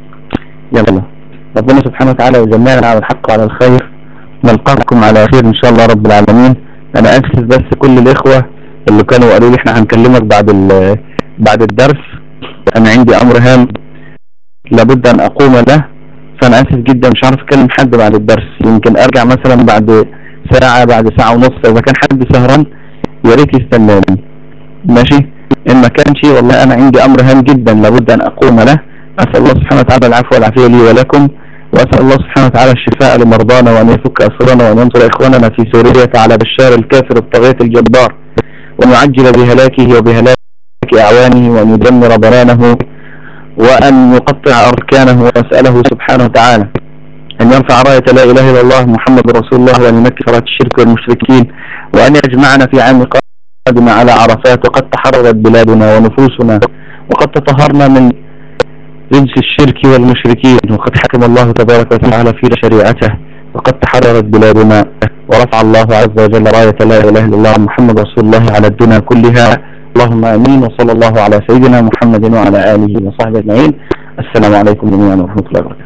يلا ربنا سبحانه وتعالى يجمعنا على الحق وعلى الخير نلقاكم على خير ان شاء الله رب العالمين انا اسف بس كل الاخوة اللي كانوا قالوا لي احنا هنكلمك بعد بعد الدرس انا عندي امر هام لابد ان اقوم له فانا اسف جدا مش عارف اكلم حد بعد الدرس يمكن ارجع مثلا بعد ساعة بعد ساعة ونص اذا كان حد سهران يا ريت يستناني ماشي ان ما كانش والله انا عندي امر هام جدا لابد ان اقوم له اسال الله سبحانه وتعالى العفو والعافية لي ولكم واسال الله سبحانه وتعالى الشفاء لمرضانا وان يفك اسرنا وان ينصر اخواننا في سوريا على بشار الكافر الطغية الجبار وان يعجل بهلاكه وبهلاك اعوانه وان يدمر بنانه وأن يقطع أركانه ويسأله سبحانه وتعالى أن يرفع راية لا إله إلا الله محمد رسول الله وأن ينكر راية الشرك والمشركين وأن يجمعنا في عام قادم على عرفات وقد تحررت بلادنا ونفوسنا وقد تطهرنا من رجس الشرك والمشركين وقد حكم الله تبارك وتعالى في شريعته وقد تحررت بلادنا ورفع الله عز وجل راية لا إله إلا الله محمد رسول الله على الدنيا كلها اللهم امين وصلى الله على سيدنا محمد وعلى اله وصحبه اجمعين السلام عليكم جميعا ورحمه الله وبركاته